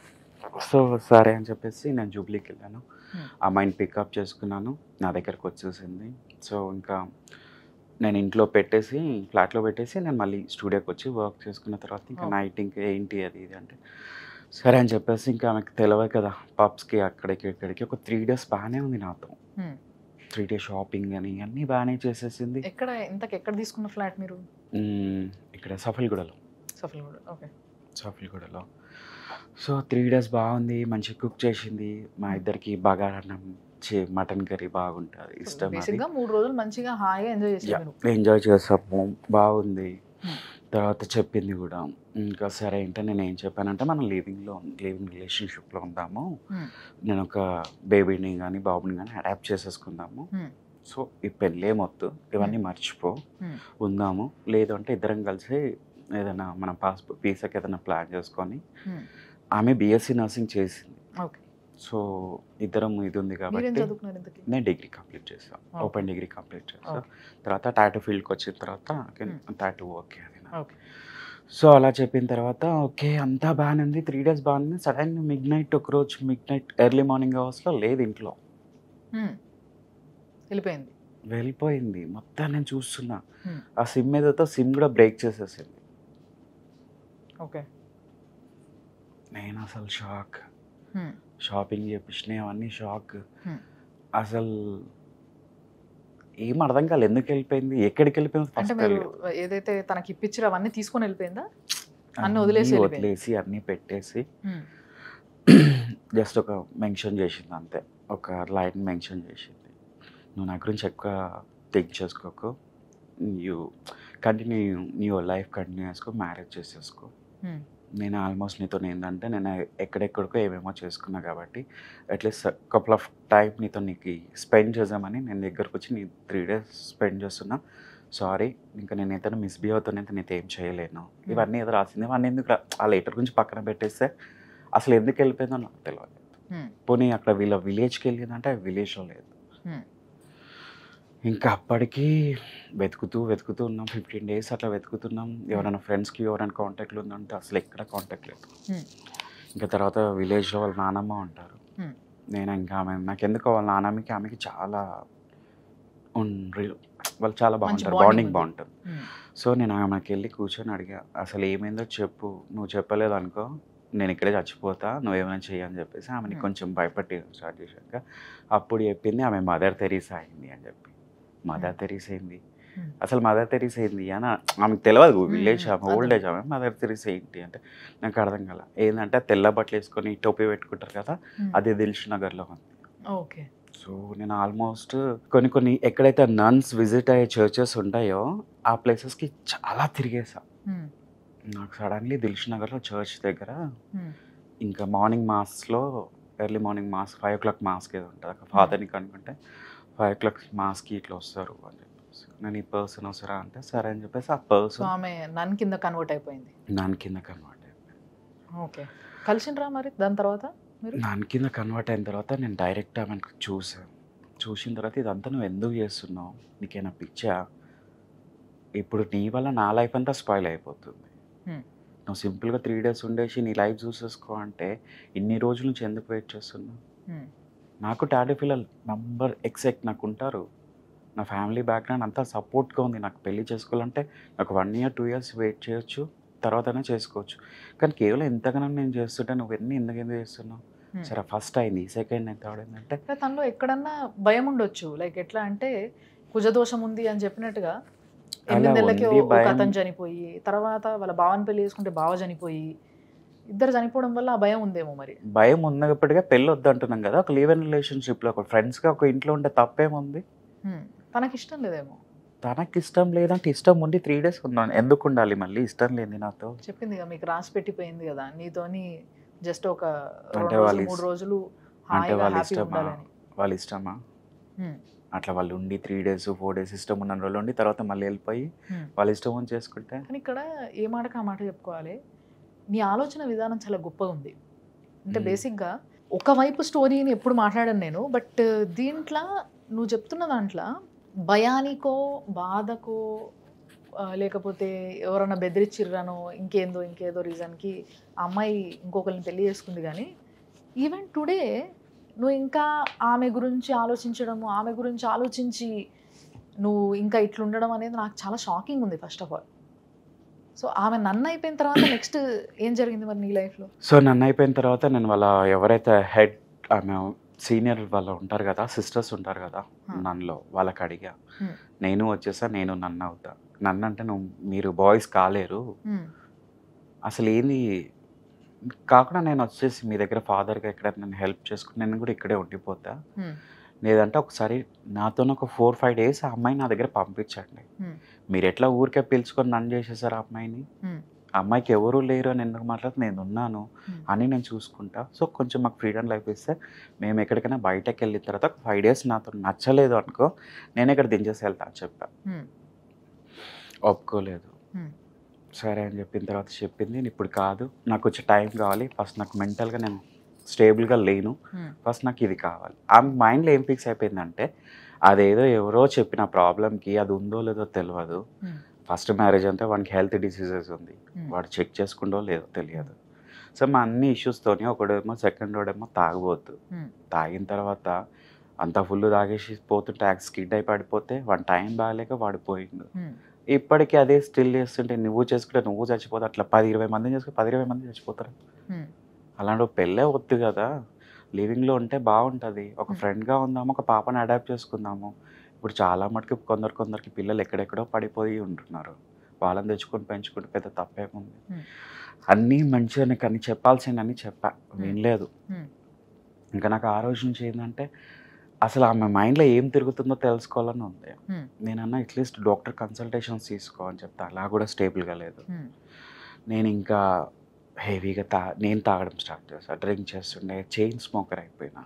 సో సరే అని చెప్పేసి నేను జూబ్లీకి వెళ్ళాను Hmm. అమ్మాయిని పికప్ చేసుకున్నాను నా దగ్గరకు వచ్చేసింది సో ఇంకా నేను ఇంట్లో పెట్టేసి ఫ్లాట్లో పెట్టేసి నేను మళ్ళీ స్టూడియోకి వచ్చి వర్క్ చేసుకున్న తర్వాత ఇంకా Okay. నైట్ ఇంకా ఏంటి అది ఇది అంటే సరే అని చెప్పేసి ఇంకా ఆమెకు తెలియదు కదా పబ్స్కి అక్కడికి ఇక్కడికి ఒక త్రీ డేస్ బాగానే ఉంది నాతో Hmm. త్రీ డేస్ షాపింగ్ అని అన్నీ బాగానే చేసేసింది ఎక్కడ ఇంతకు ఎక్కడ తీసుకున్న ఫ్లాట్ మీరు మ్మ్, ఇక్కడ సఫల్గూడలో సఫల్గూడ ఓకే సఫల్గూడలో సో త్రీ డేస్ బాగుంది మంచిగా కుక్ చేసింది మా ఇద్దరికి బాగా అన్నం చే మటన్ కర్రీ బాగుంటుంది ఇష్టం అది బేసిక్ గా మూడు రోజులు మంచిగా హాయిగా ఎంజాయ్ చేసారు మీరు ఎంజాయ్ చేసాము బాగుంది Hmm. తర్వాత చెప్పింది కూడా ఇంకా సరే అంటే నేను ఏం చెప్పానంటే మనం లివింగ్లో లివింగ్ రిలేషన్షిప్లో ఉందాము Hmm. నేను ఒక బేబీని కానీ బాబుని కానీ అడాప్ట్ చేసేసుకుందాము Hmm. సో ఈ పెళ్ళేమొద్దు ఇవన్నీ మర్చిపో Hmm. ఉందాము లేదు అంటే ఇద్దరం కలిసి ఏదైనా మన పాస్పోర్ట్ వీసాకి ఏదైనా ప్లాన్ చేసుకొని Hmm. ఆమె బీఎస్సీ నర్సింగ్ చేసింది ఓకే సో ఇద్దరం ఇది ఉంది మీరేం కాబట్టి చదువుకున్నారు ఇంతకి నేను డిగ్రీ కంప్లీట్ చేసాను Okay. ఓపెన్ డిగ్రీ కంప్లీట్ చేసాను Okay. తర్వాత టాటూ ఫీల్డ్కి వచ్చిన తర్వాత Hmm. టాటూ ఓకే అది నాకు. ఓకే సో అలా చెప్పిన తర్వాత ఓకే అంతా బాగానే ఉంది త్రీ డేస్ బాగుంది సడన్ మిడ్ నైట్ ఒక రోజు మిడ్ నైట్ ఎర్లీ మార్నింగ్ అవర్స్లో లేదు ఇంట్లో వెళ్ళిపోయింది వెళ్ళిపోయింది మొత్తం నేను చూస్తున్నా Hmm. ఆ సిమ్ ఏదైతే సిమ్ కూడా బ్రేక్ చేసేసింది ఓకే నేను అసలు షాక్ షాపింగ్ చేపించినాయి అవన్నీ షాక్ Hmm. అసలు ఏం అర్థం కాలేదు ఎందుకు వెళ్ళిపోయింది ఎక్కడికి వెళ్ళిపోయింది అంటే ఫస్ట్ మీరు ఏదైతే తనకి ఇప్పించారో అవన్నీ తీసుకొని వెళ్ళిపోయిందా అన్నీ వదిలేసి వెళ్ళిపోయింది. వదిలేసి అన్నీ పెట్టేసి Hmm. జస్ట్ ఒక మెన్షన్ చేసింది అంతే ఒక లైన్ మెన్షన్ చేసింది నువ్వు నా గురించి ఎక్కువ థింక్ చేసుకోకు యూ కంటిన్యూ నీ లైఫ్ కంటిన్యూ చేసుకో మ్యారేజ్ చేసేసుకో Hmm. నేను ఆల్మోస్ట్ నీతో ఏంటంటే నేను ఎక్కడెక్కడికో ఏమేమో చేసుకున్నా కాబట్టి అట్లీస్ట్ కపుల్ ఆఫ్ టైం నీతో నీకు స్పెండ్ చేద్దామని నేను దగ్గరకు వచ్చి నీ త్రీ డేస్ స్పెండ్ చేస్తున్నా సారీ ఇంకా నేను ఏదైనా మిస్బిహేవ్ అవుతానైతే నీతో ఏం చేయలేను ఇవన్నీ ఏదో రాసింది ఇవన్నీ ఎందుకు రా- ఆ లెటర్ గురించి పక్కన పెట్టేస్తే అసలు ఎందుకు వెళ్ళిపోయిందో నాకు తెలియదు Hmm. పోనీ అక్కడ వీళ్ళ విలేజ్కి వెళ్ళిందంటే ఆ విలేజ్లో లేదు Hmm. ఇంకా అప్పటికి వెతుకుతూ వెతుకుతూ ఉన్నాం ఫిఫ్టీన్ డేస్ అట్లా వెతుకుతున్నాం ఎవరైనా ఫ్రెండ్స్కి ఎవరైనా కాంటాక్ట్లు ఉందంటే అసలు ఎక్కడ కాంటాక్ట్ లేదు Hmm. ఇంకా తర్వాత విలేజ్లో వాళ్ళ నానమ్మ ఉంటారు Hmm. నేను ఇంకా ఆమె నాకు ఎందుకో వాళ్ళ నానమ్మకి ఆమెకి చాలా ఉన్- రి- వాళ్ళు చాలా బాగుంటారు bonding బాండింగ్ ఉంది. బాగుంటుంది Hmm. సో నేను ఆమెకి వెళ్ళి కూర్చొని అడిగా అసలు ఏమైందో చెప్పు నువ్వు చెప్పలేదు అనుకో నేను ఇక్కడే చచ్చిపోతా నువ్వేమైనా చెయ్యి అని చెప్పేసి ఆమెని Hmm. కొంచెం కొంచెం భయపట్టి స్టార్ట్ చేశాక అప్పుడు చెప్పింది ఆమె మదర్ తెరీసా అయింది అని చెప్పి మదర్ తెరీసా ఏంది Hmm. అసలు మదర్ తెరీసా ఏంది అని ఆమెకు తెలియదు Hmm, విలేజ్ hmm. ఆమె ఓల్డ్ ఏజ్ ఆమె మదర్ తెరీసా ఏంటి అంటే నాకు అర్థం కాల ఏంటంటే తెల్ల బట్టలు వేసుకొని టోపీ పెట్టుకుంటారు కదా Hmm. అది దిల్ష్ నగర్లో ఉంది ఓకే సో నేను ఆల్మోస్ట్ కొన్ని కొన్ని ఎక్కడైతే నన్స్ విజిట్ అయ్యే చర్చెస్ ఉంటాయో ఆ ప్లేసెస్కి చాలా తిరిగేసా Hmm. నాకు సడన్లీ దిల్ష్ నగర్లో చర్చ్ దగ్గర Hmm. ఇంకా మార్నింగ్ మాస్లో early morning mass five o'clock మాస్కి ఏదో ఉంటుంది అక్కడ ఫాదర్ని కనుక్కుంటే ఫైవ్ ఓ క్లాక్ మాస్కి ఇట్లా వస్తారు అని చెప్పేసి నేను ఈ పర్సన్ వస్తారా అంటే సరే అని చెప్పేసి ఆ సో పర్సన్ ఆమె నన్ కింద కన్వర్ట్ అయిపోయింది దాని కింద కన్వర్ట్ అయిపోయింది ఓకే కలిసిండ్రా మరి దాని తర్వాత మీరు దాని కింద కన్వర్ట్ అయిన తర్వాత నేను డైరెక్ట్ ఆమెను చూసాను చూసిన తర్వాత ఇదంతా నువ్వు ఎందుకు చేస్తున్నావు నీకేనా పిచ్చా ఇప్పుడు నీ వల్ల నా లైఫ్ అంతా స్పాయిల్ అయిపోతుంది Hmm. నువ్వు సింపుల్గా త్రీ డేస్ ఉండేసి నీ లైఫ్ చూసేసుకో అంటే ఇన్ని రోజుల నుంచి ఎందుకు వెయిట్ చేస్తున్నావు Hmm. నాకు టాడీ పిల్లలు నంబర్ ఎక్సెక్ట్ నాకు ఉంటారు నా ఫ్యామిలీ బ్యాక్గ్రౌండ్ అంతా సపోర్ట్గా ఉంది నాకు పెళ్లి చేసుకోవాలంటే నాకు one year two years wait చేయొచ్చు తర్వాతనే చేసుకోవచ్చు కానీ కేవలం ఎంతగానో నేను చేస్తుంటే నువ్వు ఎన్ని ఎందుకు ఎందుకు చేస్తున్నావు Hmm. సరే ఫస్ట్ అయింది సెకండ్ అండ్ థర్డ్ ఏంటంటే అంటే తనలో ఎక్కడన్నా భయం ఉండొచ్చు లైక్ ఎట్లా అంటే కుజదోషం ఉంది అని చెప్పినట్టుగా అలా ఎనిమిది నెలలకి ఉంది, ఒక భయం. అతను చనిపోయి తర్వాత వాళ్ళ బావని పెళ్లి చేసుకుంటే బావ చనిపోయి ఇద్దరు చనిపోవడం వల్ల ఆ భయం ఉందేమో మరి భయం ఉన్నప్పటిగా పెళ్ళి వద్దంటున్నాం కదా ఒక లీవ్ ఇన్ రిలేషన్షిప్లో ఒక ఫ్రెండ్స్గా ఒక ఇంట్లో ఉంటే తప్పేముంది హ్మ్. తనకి ఇష్టం లేదేమో తనకి ఇష్టం లేదంటే ఇష్టం ఉండి త్రీ డేస్ ఉన్నాను ఎందుకు ఉండాలి మళ్ళీ ఇష్టం లేని నాతో చెప్పింది కదా మీకు రాసి పెట్టిపోయింది కదా నీతోని జస్ట్ ఒక అంటే రెండు రోజులు, వాళ్ళ మూడు ఇష్ట- రోజులు అంటే హాయిగా వాళ్ళ హ్యాపీగా ఇష్టమా ఉండాలని వాళ్ళ ఇష్టమా హ్మ్. అట్లా వాళ్ళు ఉండి త్రీ డేస్ ఫోర్ డేస్ ఇష్టం ఉన్న రోజులు ఉండి తర్వాత మళ్ళీ వెళ్ళిపోయి హ్మ్. వాళ్ళ ఇష్టం అని చేసుకుంటే కానీ ఇక్కడ ఏ మాటకు ఆ మాట చెప్పుకోవాలి నీ ఆలోచన విధానం చాలా గొప్పగా ఉంది అంటే మ్మ్. బేసిక్గా ఒకవైపు స్టోరీని ఎప్పుడు మాట్లాడాను నేను బట్ దీంట్లో నువ్వు చెప్తున్న దాంట్లో భయానికో బాధకో ఆ, లేకపోతే ఎవరన్నా బెదిరించిర్రనో ఇంకేందో ఇంకేదో రీజన్కి ఆ అమ్మాయి ఇంకొకరిని పెళ్లి చేసుకుంది కానీ ఈవెన్ టుడే నువ్వు ఇంకా ఆమె గురించి ఆలోచించడము ఆమె గురించి ఆలోచించి నువ్వు ఇంకా ఇట్లా ఉండడం అనేది నాకు చాలా షాకింగ్ ఉంది ఫస్ట్ ఆఫ్ ఆల్ సో ఆమె నన్ను అయిపోయిన తర్వాత నెక్స్ట్ ఏం జరిగింది మరి నీ లైఫ్లో సో నన్ను అయిపోయిన తర్వాత నేను వాళ్ళ ఎవరైతే హెడ్ ఆమె సీనియర్ వాళ్ళు ఉంటారు కదా సిస్టర్స్ ఉంటారు కదా Hmm. నన్నులో వాళ్ళకి అడిగా Hmm. నేను వచ్చేసా నేను నన్ను అవుతా నన్ను అంటే నువ్వు మీరు బాయ్స్ కాలేరు అసలు ఏంది కాకుండా నేను వచ్చేసి మీ దగ్గర ఫాదర్గా ఎక్కడ నేను హెల్ప్ చేసుకుని నేను కూడా ఇక్కడే ఉండిపోతా లేదంటే ఒకసారి నాతో ఒక ఫోర్ ఫైవ్ డేస్ ఆ అమ్మాయి నా దగ్గర పంపించండి Hmm. మీరు ఎట్లా ఊరికే పిలుచుకొని నన్ను చేసేసారు ఆ అమ్మాయిని ఆ అమ్మాయికి ఎవరు లేరు అని ఎందుకు మాట్లాడితే నేను ఉన్నాను Hmm. అని నేను చూసుకుంటా సో కొంచెం మాకు ఫ్రీడమ్ లైఫ్ ఇస్తే మేము ఎక్కడికైనా బయటకు వెళ్ళిన తర్వాత ఒక ఫైవ్ డేస్ నాతో నచ్చలేదు అనుకో నేను ఇక్కడ దించేసి వెళ్తా అని చెప్పా ఒప్పుకోలేదు Hmm. సరే అని చెప్పిన తర్వాత చెప్పింది "నేను ఇప్పుడు కాదు నాకు వచ్చే టైం కావాలి ఫస్ట్ నాకు మెంటల్గా నేను స్టేబుల్గా లేను ఫస్ట్ నాకు ఇది కావాలి ఆమె మైండ్లో ఏం ఫిక్స్ అయిపోయిందంటే అదేదో ఎవరో చెప్పిన ప్రాబ్లంకి అది ఉందో లేదో తెలియదు Hmm. ఫస్ట్ మ్యారేజ్ అంటే వానికి హెల్త్ డిసీజెస్ ఉంది వాడు చెక్ చేసుకుంటో లేదో తెలియదు సో మా అన్ని ఇష్యూస్తోని ఒకడేమో సెకండ్ వాడేమో తాగబోతు Hmm. తాగిన తర్వాత అంత ఫుల్ తాగేసి పోతుంటే స్కిడ్ అయి పడిపోతే వాడి టైం బాగాలేక వాడు పోయిండు ఇప్పటికీ అదే స్టిల్ చేస్తుంటే నువ్వు చేసుకుంటే నువ్వు చచ్చిపోతా అట్లా పది ఇరవై మందిని చేసుకుంటే పది ఇరవై మంది చచ్చిపోతారు అలాంటి ఒక పెళ్ళే వద్దు కదా లివింగ్లో ఉంటే బాగుంటుంది ఒక Hmm. ఫ్రెండ్గా ఉందాము ఒక పాపని అడాప్ట్ చేసుకుందాము ఇప్పుడు చాలా మటుకు కొందరు కొందరికి పిల్లలు ఎక్కడెక్కడో పడిపోయి ఉంటున్నారు వాళ్ళని తెచ్చుకొని పెంచుకుంటే పెద్ద తప్పేముంది Hmm. అన్నీ మంచిగానే కానీ చెప్పాల్సిందని చెప్పా వినలేదు Hmm. ఇంకా నాకు ఆ రోజు నుంచి ఏంటంటే అసలు ఆమె మైండ్లో ఏం తిరుగుతుందో తెలుసుకోవాలని ఉంది Hmm. నేనన్నా అట్లీస్ట్ డాక్టర్ కన్సల్టేషన్స్ తీసుకో అని చెప్తా అలా కూడా స్టేబుల్గా లేదు నేను ఇంకా హెవీగా తా నేను తాగడం స్టార్ట్ చేస్తాను డ్రింక్ చేస్తుండే చైన్ స్మోకర్ అయిపోయినా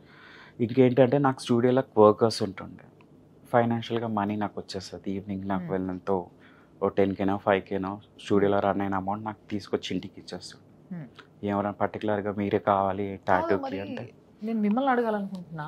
ఇంకేంటంటే నాకు స్టూడియోలో వర్కర్స్ ఉంటుండే ఫైనాన్షియల్గా మనీ నాకు వచ్చేస్తుంది ఈవినింగ్ నాకు Hmm. వెళ్ళినంతో ఓ టెన్కేనో ఫైవ్కేనో స్టూడియోలో రన్ అయిన అమౌంట్ నాకు తీసుకొచ్చి ఇంటికి ఇచ్చేస్తుంది Hmm. ఎవరైనా పర్టికులర్గా మీరే కావాలి కాదు టాటూకి మరి అంటే నేను మిమ్మల్ని అడగాలనుకుంటున్నా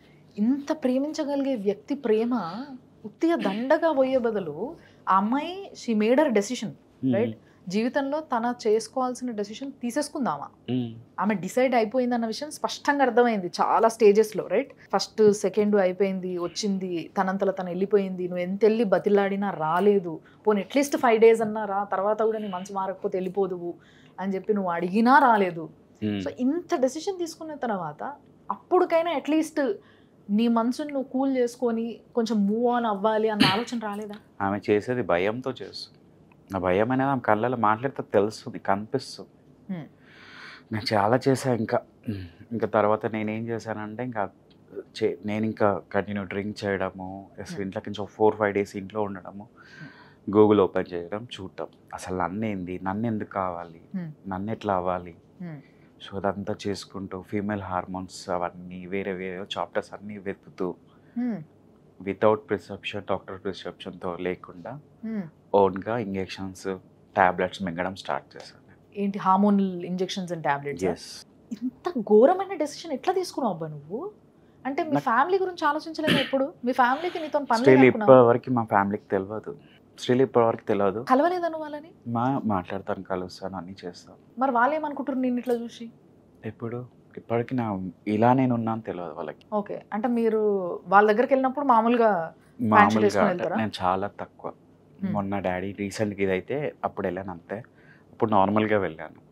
ఇంత ప్రేమించగలిగే వ్యక్తి ప్రేమ ఉత్తిగా దండగా పోయే బదులు ఆ అమ్మాయి షీ మేడర్ డెసిషన్ Right. జీవితంలో తన చేసుకోవాల్సిన డెసిషన్ తీసేసుకుందామా ఆమె డిసైడ్ అయిపోయింది అన్న విషయం స్పష్టంగా అర్థమైంది చాలా స్టేజెస్లో రైట్ ఫస్ట్ సెకండ్ అయిపోయింది వచ్చింది తనంతలో తను వెళ్ళిపోయింది నువ్వు ఎంత వెళ్ళి బతిలాడినా రాలేదు పోనీ అట్లీస్ట్ ఫైవ్ డేస్ అన్నా రా తర్వాత కూడా నీ మనసు మారకపోతే వెళ్ళిపోదువు అని చెప్పి నువ్వు అడిగినా రాలేదు సో ఇంత డెసిషన్ తీసుకున్న తర్వాత అప్పుడుకైనా అట్లీస్ట్ నీ మనసుని నువ్వు కూల్ చేసుకొని కొంచెం మూవ్ ఆన్ అవ్వాలి అన్న ఆలోచన రాలేదా ఆమె చేసేది భయంతో చేస్తుంది నా భయం అనేది ఆమె కళ్ళలో మాట్లాడితే తెలుస్తుంది కనిపిస్తుంది Hmm. నేను చాలా చేశా ఇంకా ఇంకా తర్వాత నేనేం చేశానంటే ఇంకా చే నేను ఇంకా కంటిన్యూ డ్రింక్ చేయడము అసలు Hmm. ఇంట్లోకి నుంచి ఫోర్ ఫైవ్ డేస్ ఇంట్లో ఉండడము గూగుల్ ఓపెన్ చేయడం చూడటం అసలు నన్ను ఏంది నన్ను ఎందుకు కావాలి Hmm. నన్ను ఎట్లా అవ్వాలి Hmm. సో అదంతా చేసుకుంటూ ఫీమేల్ హార్మోన్స్ అవన్నీ వేరే వేరే చాప్టర్స్ అన్నీ వెతుకుతూ Hmm. వితౌట్ ప్రిస్క్రిప్షన్ డాక్టర్ ప్రిస్క్రిప్షన్తో లేకుండా Hmm. ఓన్గా ఇంజెక్షన్స్ టాబ్లెట్స్ మింగడం స్టార్ట్ చేశాను ఏంటి hormonal injections and tablets yes ఇంత ఘోరమైన డెసిషన్ ఎట్లా తీసుకున్నావు అబ్బా నువ్వు అంటే మీ నాకు- ఫ్యామిలీ గురించి ఆలోచించలేదు ఎప్పుడు మీ ఫ్యామిలీకి నీతో పని స్టిల్ లేదనుకున్నావా? ఇప్పటి వరకు మా ఫ్యామిలీకి తెలియదు స్టిల్ ఇప్పటి వరకు తెలియదు కలవలేదా నువ్వు వాళ్ళని మా మాట్లాడతాను కలుస్తాను అన్నీ చేస్తాను మరి వాళ్ళు ఏమనుకుంటారు నేను ఇట్లా చూసి ఎప్పుడు ఇప్పటికి నా ఇలా నేను ఉన్నాను తెలియదు వాళ్ళకి ఓకే అంటే మీరు వాళ్ళ దగ్గరికి వెళ్ళినప్పుడు మామూలుగా మామూలుగా వేసుకొని వెళ్తారా? నేను చాలా తక్కువ Hmm. మొన్న డాడీ రీసెంట్గా ఇదైతే అప్పుడు వెళ్ళాను అంతే అప్పుడు నార్మల్గా వెళ్ళాను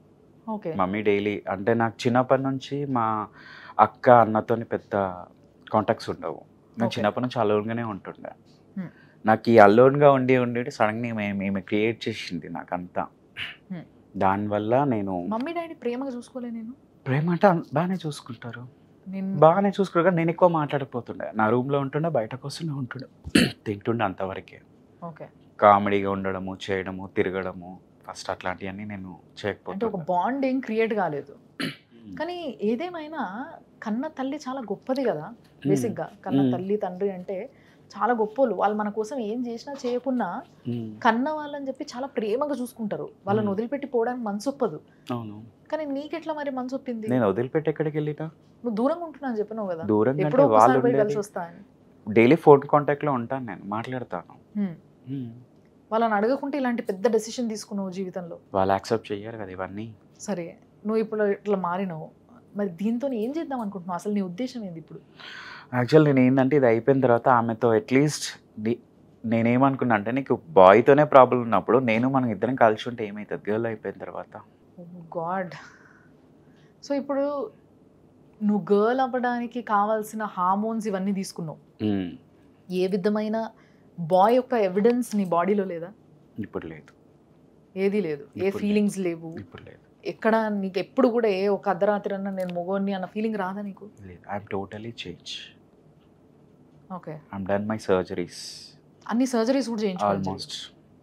ఓకే మమ్మీ డైలీ అంటే నాకు చిన్నప్పటి నుంచి మా అక్క అన్నతోని పెద్ద కాంటాక్ట్స్ ఉండవు నేను Okay. చిన్నప్పటి నుంచి అలోన్గానే ఉంటుండే Hmm. నాకు ఈ అలోన్గా ఉండి ఉండి సడన్గా మేము ఈమె క్రియేట్ చేసింది నాకంతా Hmm. దానివల్ల నేను మమ్మీ డాడీ ప్రేమగా చూసుకోలే నేను ప్రేమ అంటే అన్- బాగానే చూసుకుంటారు నేను బాగానే చూసుకుంటారు కానీ నేను ఎక్కువ మాట్లాడకపోతుండే నా రూమ్లో ఉంటుండే బయటకు వస్తుండే ఉంటుండే తింటుండే అంతవరకే ఓకే కామెడీగా ఉండడము చేయడము తిరగడము ఫస్ట్ అట్లాంటివన్నీ నేను అంటే ఒక చేయకపోతుండే బాండ్ ఏం క్రియేట్ కాలేదు కానీ ఏదేమైనా కన్న తల్లి చాలా గొప్పది కదా బేసిక్ గా కన్న Hmm. తల్లి తండ్రి అంటే చాలా గొప్పోళ్ళు వాళ్ళు మన కోసం ఏం చేసినా చేయకున్నా ఉమ్, కన్న వాళ్ళని చెప్పి చాలా ప్రేమగా చూసుకుంటారు వాళ్ళని Hmm. వదిలిపెట్టి పోవడానికి మనసు ఒప్పదు అవును కానీ నీకెట్లా మరి మనసు ఒప్పింది నేను వదిలిపెట్టి ఎక్కడికి వెళ్ళినా నువ్వు దూరంగా ఉంటున్నా అని చెప్పినావు కదా దూరంగా ఎప్పుడో అంటే వాళ్ళు ఒకసారి పోయి కలిసి ఉండేది వస్తా అని డైలీ ఫోన్ కాంటాక్ట్ లో ఉంటాను నేను మాట్లాడతాను Hmm. Hmm. వాళ్ళని అడగకుంటే ఇలాంటి పెద్ద డెసిషన్ తీసుకున్నావు జీవితంలో వాళ్ళు యాక్సెప్ట్ చెయ్యారు కదా ఇవన్నీ సరే నువ్వు ఇప్పుడు ఇట్లా మారినావు మరి దీంతో ఏం చేద్దాం అనుకుంటున్నావు అసలు నీ ఉద్దేశం ఏంది ఇప్పుడు యాక్చువల్ నేను ఏంటంటే ఇది అయిపోయిన తర్వాత ఆమెతో అట్లీస్ట్ నేనేమనుకున్నా అంటే నీకు బాయ్తోనే ప్రాబ్లం ఉన్నప్పుడు నేను మనం ఇద్దరం కలిసి ఉంటే ఏమవుతుంది గర్ల్ అయిపోయిన తర్వాత గాడ్ సో ఇప్పుడు నువ్వు గర్ల్ అవ్వడానికి కావాల్సిన హార్మోన్స్ ఇవన్నీ తీసుకున్నావు Hmm. ఏ విధమైన బాయ్ యొక్క ఎవిడెన్స్ నీ బాడీలో లేదా ఇప్పుడు లేదు ఏది లేదు ఏ ఇప్పుడు ఫీలింగ్స్ లేవు ఇప్పుడు లేదు ఎక్కడ నీకు ఎప్పుడు కూడా ఏ ఒక అర్ధరాత్రి అన్న నేను మొగోని అన్న ఫీలింగ్ రాదా నీకు లేదు I'm totally change okay I'm done my surgeries అన్ని సర్జరీస్ కూడా చేయించుకోవాలి ఆల్మోస్ట్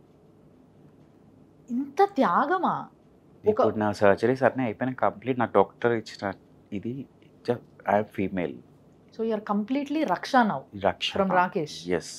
ఇంత త్యాగమా ఒక- ఇప్పుడు నా సర్జరీస్ అన్నీ అయిపోయినా కంప్లీట్ నాకు డాక్టర్ ఇచ్చిన ఇది I'm female so you're completely Raksha now Raksha from Rakesh yes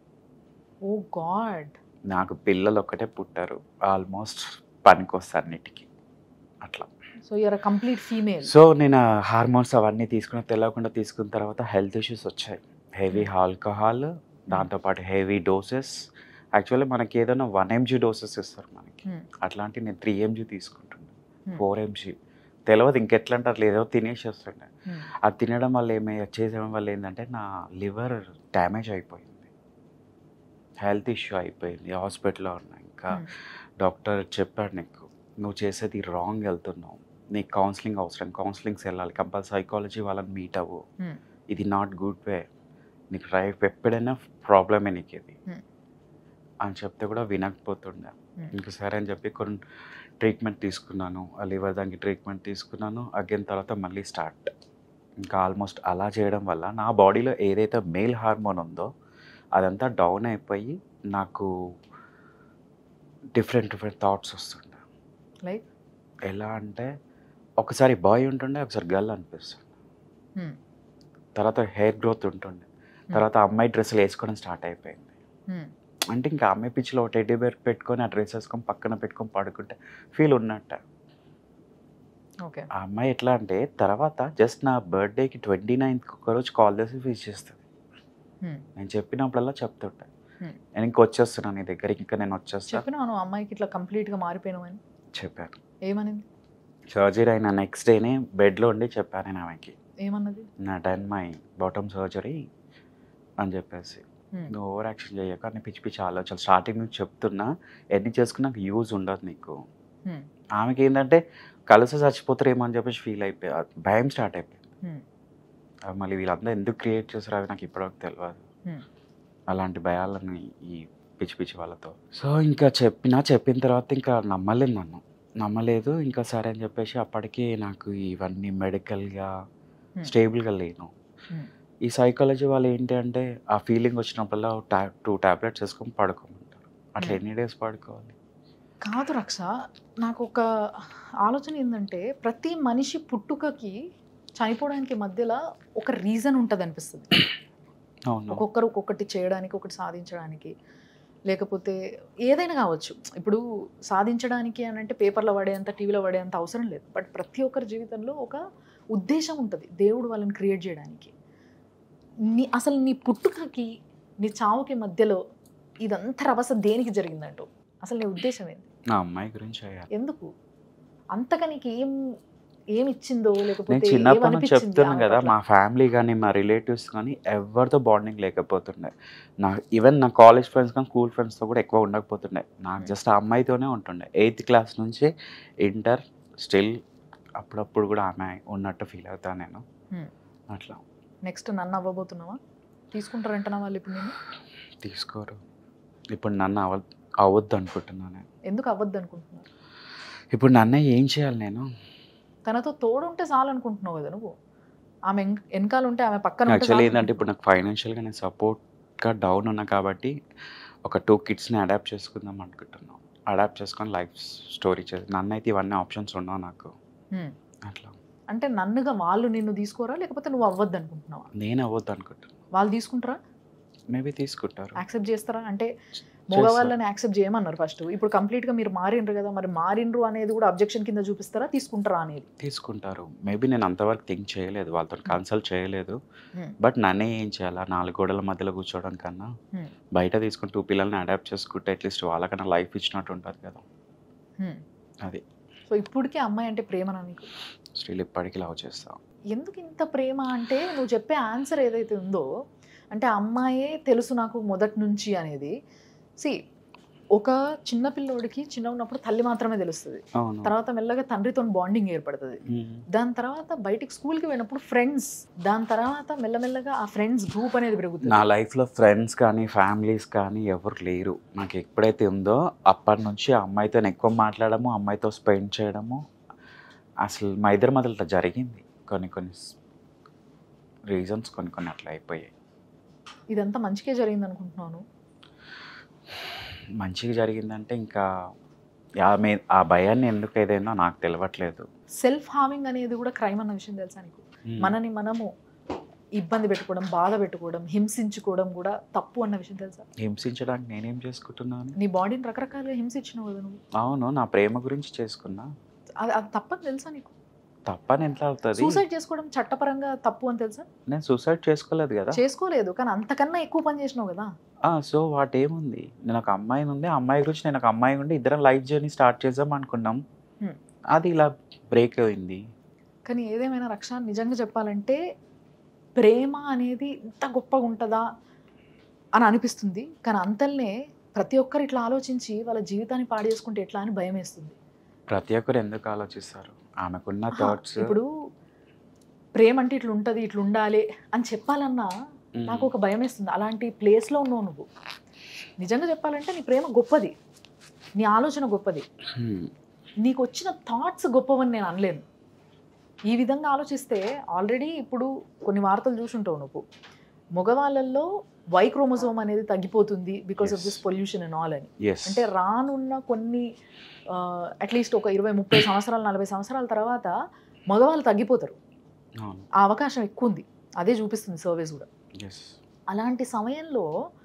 oh god నాకు పిల్లలు ఒక్కటే పుట్టారు ఆల్మోస్ట్ పనికొస్తారు అన్నిటికీ అట్లా so you're complete female so నేను హార్మోన్స్ అవన్నీ తీసుకున్న తెలియకుండా తీసుకున్న తర్వాత హెల్త్ ఇష్యూస్ వచ్చాయి హెవీ ఆల్కహాల్ దాంతోపాటు హెవీ డోసెస్ యాక్చువల్లీ మనకి ఏదైనా వన్ ఎంజీ డోసెస్ ఇస్తారు మనకి Hmm. అట్లాంటి నేను త్రీ ఎంజీ తీసుకుంటున్నాను Hmm. ఫోర్ ఎంజీ తెలియదు ఇంకెట్లా అంటే అట్లా ఏదో తినేసి వస్తుండే అది తినడం వల్ల ఏమై చేసేయడం వల్ల ఏంటంటే నా లివర్ డ్యామేజ్ అయిపోయింది హెల్త్ ఇష్యూ అయిపోయింది హాస్పిటల్లో ఉన్నా ఇంకా Hmm. డాక్టర్ చెప్పాడు నీకు నువ్వు చేసేది రాంగ్ వెళ్తున్నావు నీకు కౌన్సిలింగ్ అవసరం కౌన్సిలింగ్స్ వెళ్ళాలి కంపల్సరీ సైకాలజీ వాళ్ళని మీట్ అవ్వు Hmm. ఇది నాట్ గుడ్ వే నీకు లైఫ్ ఎప్పుడైనా ప్రాబ్లమే నీకు ఇది Hmm. అని చెప్తే కూడా వినకపోతుండే Hmm. ఇంకా సరే అని చెప్పి కొన్ని ట్రీట్మెంట్ తీసుకున్నాను ఆ లివర్ దానికి ట్రీట్మెంట్ తీసుకున్నాను అగైన్ తర్వాత మళ్ళీ స్టార్ట్ ఇంకా ఆల్మోస్ట్ అలా చేయడం వల్ల నా బాడీలో ఏదైతే మేల్ హార్మోన్ ఉందో అదంతా డౌన్ అయిపోయి నాకు డిఫరెంట్ డిఫరెంట్ థాట్స్ వస్తుండే లైక్ ఎలా అంటే ఒకసారి బాయ్ ఉంటుండే ఒకసారి గర్ల్ అనిపిస్తుండే తర్వాత హెయిర్ గ్రోత్ ఉంటుండే తర్వాత అమ్మాయి డ్రెస్సులు వేసుకోవడం స్టార్ట్ అయిపోయింది అంటే ఇంకా అమ్మాయి పిచ్చిలో టెడ్డీ బేర్ పెట్టుకొని ఆ డ్రెస్ వేసుకొని పక్కన పెట్టుకొని పడుకుంటే ఫీల్ ఉన్నట్ట ఓకే ఆ అమ్మాయి ఎట్లా అంటే తర్వాత జస్ట్ నా బర్త్డేకి ట్వంటీ నైన్త్ ఒకరోజు కాల్ చేసి విష్ చేస్తుంది నేను చెప్పినప్పుడల్లా చెప్తుంటా Hmm. నేను ఇంక వచ్చేస్తున్నాను నీ దగ్గరికి ఇంకా నేను వచ్చేస్తా చెప్పినాను అమ్మాయికి ఇట్లా కంప్లీట్ గా మారిపోయినామని చెప్పాను ఏమనింది సర్జరీ అయిన నెక్స్ట్ డేనే బెడ్లో ఉండి చెప్పాను నేను ఆమెకి ఏమన్నది నా డన్ మై బాటమ్ సర్జరీ అని చెప్పేసి Hmm. నువ్వు ఓవర్ యాక్షన్ చేయక అని పిచ్చి పిచ్చి ఆలోచన స్టార్టింగ్ నుంచి చెప్తున్నా ఎన్ని చేసుకున్నా యూజ్ ఉండదు నీకు Hmm. ఆమెకి ఏంటంటే కలిసి చచ్చిపోతారేమో అని చెప్పేసి ఫీల్ అయిపోయి ఆ భయం స్టార్ట్ అయిపోయింది Hmm. అవి మళ్ళీ వీళ్ళందరూ ఎందుకు క్రియేట్ చేస్తారో అవి నాకు ఇప్పటివరకు తెలియదు Hmm. అలాంటి భయాలని ఈ పిచ్చి పిచ్చి వాళ్ళతో సో ఇంకా చెప్పినా చెప్పిన తర్వాత ఇంకా నమ్మలేదు నన్ను నమ్మలేదు ఇంకా సరే అని చెప్పేసి అప్పటికి నాకు ఇవన్నీ మెడికల్గా Hmm. స్టేబుల్గా లేను Hmm. ఈ సైకాలజీ వాళ్ళు ఏంటి అంటే ఆ ఫీలింగ్ వచ్చినప్పుడల్లా టా టూ టాబ్లెట్స్ వేసుకొని పడుకోమంటారు అట్లా Hmm. ఎన్ని డేస్ పడుకోవాలి కాదు రక్ష నాకు ఒక ఆలోచన ఏంటంటే ప్రతి మనిషి పుట్టుకకి చనిపోవడానికి మధ్యలో ఒక రీజన్ ఉంటుంది అనిపిస్తుంది అవును ఒక్కొక్కరు ఒక్కొక్కటి చేయడానికి ఒకటి సాధించడానికి లేకపోతే ఏదైనా కావచ్చు ఇప్పుడు సాధించడానికి అని అంటే పేపర్లో పడేంత టీవీలో పడేంత అవసరం లేదు బట్ ప్రతి ఒక్కరి జీవితంలో ఒక ఉద్దేశం ఉంటుంది దేవుడు వాళ్ళని క్రియేట్ చేయడానికి నీ అసలు నీ పుట్టుకకి నీ చావుకి మధ్యలో ఇదంతా రభస దేనికి జరిగిందంటూ అసలు నీ ఉద్దేశం ఏంటి నా అమ్మాయి గురించి చేయాలి ఎందుకు అంతగా నీకు ఏం ఏం ఇచ్చిందో నేను లేకపోతే చిన్నప్పటి నుంచి ఏమనిపించింది చెప్తున్నా ఆమె కదా పట్ల? మా ఫ్యామిలీ కానీ మా రిలేటివ్స్ కానీ ఎవరితో బాండింగ్ లేకపోతుండే నా ఈవెన్ నా కాలేజ్ ఫ్రెండ్స్ కానీ స్కూల్ ఫ్రెండ్స్తో కూడా ఎక్కువ ఉండకపోతుండే నాకు Hmm. జస్ట్ ఆ అమ్మాయితోనే ఉంటుండే ఎయిత్ క్లాస్ నుంచి ఇంటర్ స్టిల్ అప్పుడప్పుడు కూడా ఆమె ఉన్నట్టు ఫీల్ అవుతాను నేను Hmm. అట్లా నెక్స్ట్ నన్ను అవ్వబోతున్నావా తీసుకుంటారంటనా వాళ్ళు ఇప్పుడు నేను తీసుకోరు ఇప్పుడు నన్ను అవ అవ్వద్దు అనుకుంటున్నాను నేను ఎందుకు అవ్వద్దు అనుకుంటున్నావు ఇప్పుడు నన్నే ఏం చేయాలి నేను తనతో తోడుంటే చాలు అనుకుంటున్నావు కదా నువ్వు ఆమె వెన్- వెనకాల ఉంటే ఆమె పక్కన ఉంటే యాక్చువల్లీ చాలు ఏంటంటే ఇప్పుడు నాకు ఫైనాన్షియల్గా నేను సపోర్ట్గా డౌన్ ఉన్నా కాబట్టి ఒక టూ కిడ్స్ని అడాప్ట్ చేసుకుందాం అనుకుంటున్నాను అడాప్ట్ చేసుకొని లైఫ్ స్టోరీ చేసి నన్నైతే ఇవన్నీ ఆప్షన్స్ ఉండవు నాకు హ్మ్. అట్లా అంటే నన్నుగా వాళ్ళు నిన్ను తీసుకోరా లేకపోతే నువ్వు అవ్వద్దు అనుకుంటున్నావా నేను అవ్వద్దు అనుకుంటున్నాను వాళ్ళు తీసుకుంటారా మేబీ తీసుకుంటారు యాక్సెప్ట్ చేస్తారా అంటే మగవాళ్ళని యాక్సెప్ట్ చేయమన్నారు ఫస్ట్ ఇప్పుడు కంప్లీట్ గా మీరు మారిండ్రు కదా మరి మారిండ్రు అనేది కూడా అబ్జెక్షన్ కింద చూపిస్తారా తీసుకుంటారా అనేది తీసుకుంటారు మేబీ నేను అంతవరకు థింక్ చేయలేదు వాళ్ళతో కన్సల్ట్ చేయలేదు Hmm. బట్ నన్నే ఏం చేయాలా నాలుగు గోడల మధ్యలో కూర్చోవడం కన్నా Hmm. బయట తీసుకుని టూ పిల్లల్ని అడాప్ట్ చేసుకుంటే అట్లీస్ట్ వాళ్ళకన్నా లైఫ్ ఇచ్చినట్టు ఉంటుంది కదా హ్మ్. అది సో ఇప్పటికే అమ్మాయి అంటే ప్రేమనా నీకు స్టిల్ ఇప్పటికీ లవ్ చేస్తాం ఎందుకు ఇంత ప్రేమ అంటే నువ్వు చెప్పే ఆన్సర్ ఏదైతే ఉందో అంటే ఆ అమ్మాయే తెలుసు నాకు మొదటి నుంచి అనేది సి ఒక చిన్న పిల్లోడికి చిన్న ఉన్నప్పుడు తల్లి మాత్రమే తెలుస్తుంది అవును తర్వాత మెల్లగా తండ్రితో బాండింగ్ ఏర్పడుతుంది Hmm. దాని తర్వాత బయటికి స్కూల్కి పోయినప్పుడు ఫ్రెండ్స్ దాని తర్వాత మెల్లమెల్లగా ఆ ఫ్రెండ్స్ గ్రూప్ అనేది పెరుగుతుంది నా లైఫ్లో ఫ్రెండ్స్ కానీ ఫ్యామిలీస్ కానీ ఎవరు లేరు నాకు ఎప్పుడైతే ఉందో అప్పటి నుంచి ఆ అమ్మాయితో నేను ఎక్కువ మాట్లాడము అమ్మాయితో స్పెండ్ చేయడము అసలు మా ఇద్దరి మధ్యలో ఇట్లా జరిగింది కొన్ని కొన్ని రీజన్స్ కొన్ని కొన్ని అట్లా అయిపోయాయి ఇదంతా మంచిగా జరిగింది అనుకుంటున్నాను మంచిగా జరిగిందంటే ఇంకా ఆమె ఆ భయాన్ని ఎందుకు ఏదైనా నాకు తెలియట్లేదు సెల్ఫ్ హార్మింగ్ అనేది కూడా క్రైమ్ అన్న విషయం తెలుసా నీకు మనని మనము ఇబ్బంది పెట్టుకోవడం బాధ పెట్టుకోవడం హింసించుకోవడం కూడా తప్పు అన్న విషయం తెలుసా హింసించడానికి నేనేం చేసుకుంటున్నాను నీ బాడీని రకరకాలుగా హింసించినావు కదా నువ్వు అవును నా ప్రేమ గురించి చేసుకున్నా అది అది తప్పని తెలుసా నీకు తప్పని ఎట్లా అవుతుంది సూసైడ్ చేసుకోవడం చట్టపరంగా తప్పు అని తెలుసా నేను సూసైడ్ చేసుకోలేదు కదా చేసుకోలేదు కానీ అంతకన్నా ఎక్కువ పని చేసినావు కదా సో వాట్ ఏముంది నేను ఒక అమ్మాయిని ఉంది ఆ అమ్మాయి గురించి నేను ఒక అమ్మాయి ఉండి ఇద్దరం లైఫ్ జర్నీ స్టార్ట్ చేద్దాం అనుకున్నాం Hmm. అది ఇలా బ్రేక్ అయింది కానీ ఏదేమైనా రక్ష నిజంగా చెప్పాలంటే ప్రేమ అనేది ఇంత గొప్పగా ఉంటుందా అని అనిపిస్తుంది కానీ అంతల్నే ప్రతి ఒక్కరు ఇట్లా ఆలోచించి వాళ్ళ జీవితాన్ని పాడు చేసుకుంటే ఎట్లా అని భయం వేస్తుంది ప్రతి ఒక్కరు ఎందుకు ఆలోచిస్తారు ఆమెకున్న ఆహా, థాట్స్ ఇప్పుడు ప్రేమ అంటే ఇట్లా ఉంటుంది ఇట్లా ఉండాలి అని చెప్పాలన్నా నాకు ఒక భయం వేస్తుంది అలాంటి ప్లేస్లో ఉన్నావు నువ్వు నిజంగా చెప్పాలంటే నీ ప్రేమ గొప్పది నీ ఆలోచన గొప్పది నీకు వచ్చిన థాట్స్ గొప్పవని నేను అనలేను ఈ విధంగా ఆలోచిస్తే ఆల్రెడీ ఇప్పుడు కొన్ని వార్తలు చూసుంటావు నువ్వు మగవాళ్ళల్లో వై క్రోమోజోమ్ అనేది తగ్గిపోతుంది because of Yes. This pollution and all అని ఎస్ అంటే రానున్న కొన్ని అట్లీస్ట్ ఒక ఇరవై ముప్పై సంవత్సరాలు నలభై సంవత్సరాల తర్వాత మగవాళ్ళు తగ్గిపోతారు అవును ఆ అవకాశం ఎక్కువ ఉంది అదే చూపిస్తుంది సర్వేస్ కూడా ఎస్ అలాంటి సమయంలో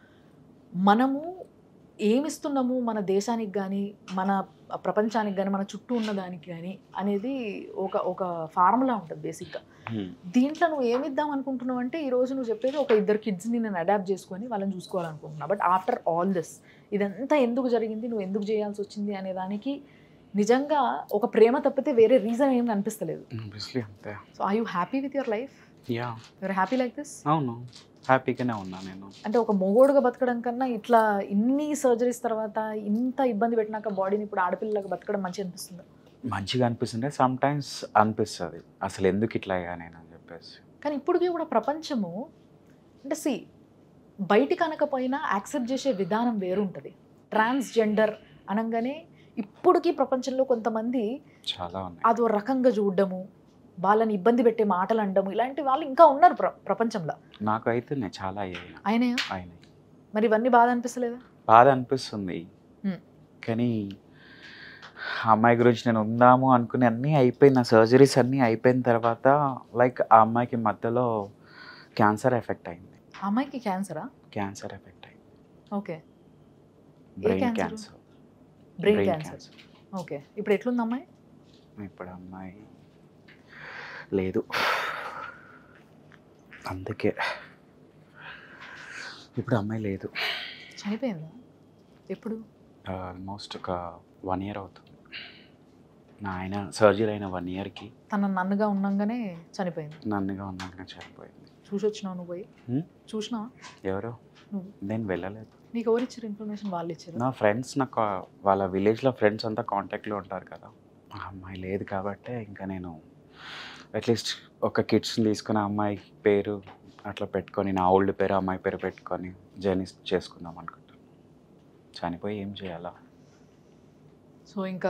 మనము ఏమిస్తున్నాము మన దేశానికి కానీ మన ప్రపంచానికి కానీ మన చుట్టూ ఉన్న దానికి కానీ అనేది ఒక ఒక ఫార్ములా ఉంటుంది బేసిక్గా దీంట్లో నువ్వు ఏమిద్దాం అనుకుంటున్నావు అంటే ఈ రోజు నువ్వు చెప్పేది ఒక ఇద్దరు కిడ్స్ని నేను అడాప్ట్ చేసుకొని వాళ్ళని చూసుకోవాలనుకుంటున్నా బట్ ఆఫ్టర్ ఆల్ దిస్ ఇదంతా ఎందుకు జరిగింది నువ్వు ఎందుకు చేయాల్సి వచ్చింది అనే దానికి నిజంగా ఒక ప్రేమ తప్పితే వేరే రీజన్ ఏం కనిపిస్తలేదు ఆబ్వియస్లీ అంతే so I you happy with your life yeah your happy like this అవును హ్యాపీగానే ఉన్నా నేను అంటే ఒక మొగోడుగా బతకడం కన్నా ఇట్లా ఇన్ని సర్జరీస్ తర్వాత ఇంత ఇబ్బంది పెట్టినాక బాడీని ఇప్పుడు ఆడపిల్లగా బతకడం మంచి అనిపిస్తుంది మంచిగా అనిపిస్తుంటే సమ్ టైమ్స్ అనిపిస్తుంది అసలు ఎందుకు ఇట్లా అయ్యా నేను అని చెప్పేసి కానీ ఇప్పటికీ కూడా ప్రపంచము అంటే సి బయటికి అనకపోయినా యాక్సెప్ట్ చేసే విధానం వేరుంటుంది ట్రాన్స్జెండర్ అనగానే ఇప్పటికీ ప్రపంచంలో కొంతమంది చాలా ఉన్నాయి అదో రకంగా చూడడము వాళ్ళని ఇబ్బంది పెట్టే మాటలు అనడము ఇలాంటి వాళ్ళు ఇంకా ఉన్నారు ప్ర ప్రపంచంలో నాకు అయితే నేను చాలా అయ్యాయి ఆయనే అయినాయి మరి ఇవన్నీ బాధ అనిపిస్తలేదా బాధ అనిపిస్తుంది Hmm. కానీ ఆ అమ్మాయి గురించి నేను ఉందాము అనుకుని అన్నీ అయిపోయిన నా సర్జరీస్ అన్నీ అయిపోయిన తర్వాత లైక్ ఆ అమ్మాయికి మధ్యలో క్యాన్సర్ ఎఫెక్ట్ అయింది ఆ అమ్మాయికి క్యాన్సరా క్యాన్సర్ ఎఫెక్ట్ అయింది okay brain cancer? Cancer brain cancer okay ఇప్పుడు ఎట్లుంది అమ్మాయి ఇప్పుడు అమ్మాయి లేదు అందుకే ఇప్పుడు అమ్మాయి లేదు చనిపోయిందా ఎప్పుడు ఆల్మోస్ట్ ఒక వన్ ఇయర్ అవుతుంది నా ఆయన సర్జరీ అయిన వన్ ఇయర్కి తన నన్నుగా ఉన్నాగానే చనిపోయింది నన్నుగా ఉన్నాక చనిపోయింది చూసి వచ్చినావు నువ్వు పోయి హ్మ్? చూసినావా ఎవరో నువ్వు నేను వెళ్ళలేదు నీకు ఎవరు ఇచ్చారు ఇన్ఫర్మేషన్ వాళ్ళు ఇచ్చారు నా ఫ్రెండ్స్ నాకు వాళ్ళ విలేజ్లో ఫ్రెండ్స్ అంతా కాంటాక్ట్లో ఉంటారు కదా ఆ అమ్మాయి లేదు కాబట్టే ఇంకా నేను అట్లీస్ట్ ఒక కిడ్స్ని తీసుకుని ఆ అమ్మాయి పేరు అట్లా పెట్టుకొని నా ఓల్డ్ పేరు ఆ అమ్మాయి పేరు పెట్టుకొని జర్నీ చేసుకుందాం అనుకుంటాను చనిపోయి ఏం చేయాలా సో ఇంకా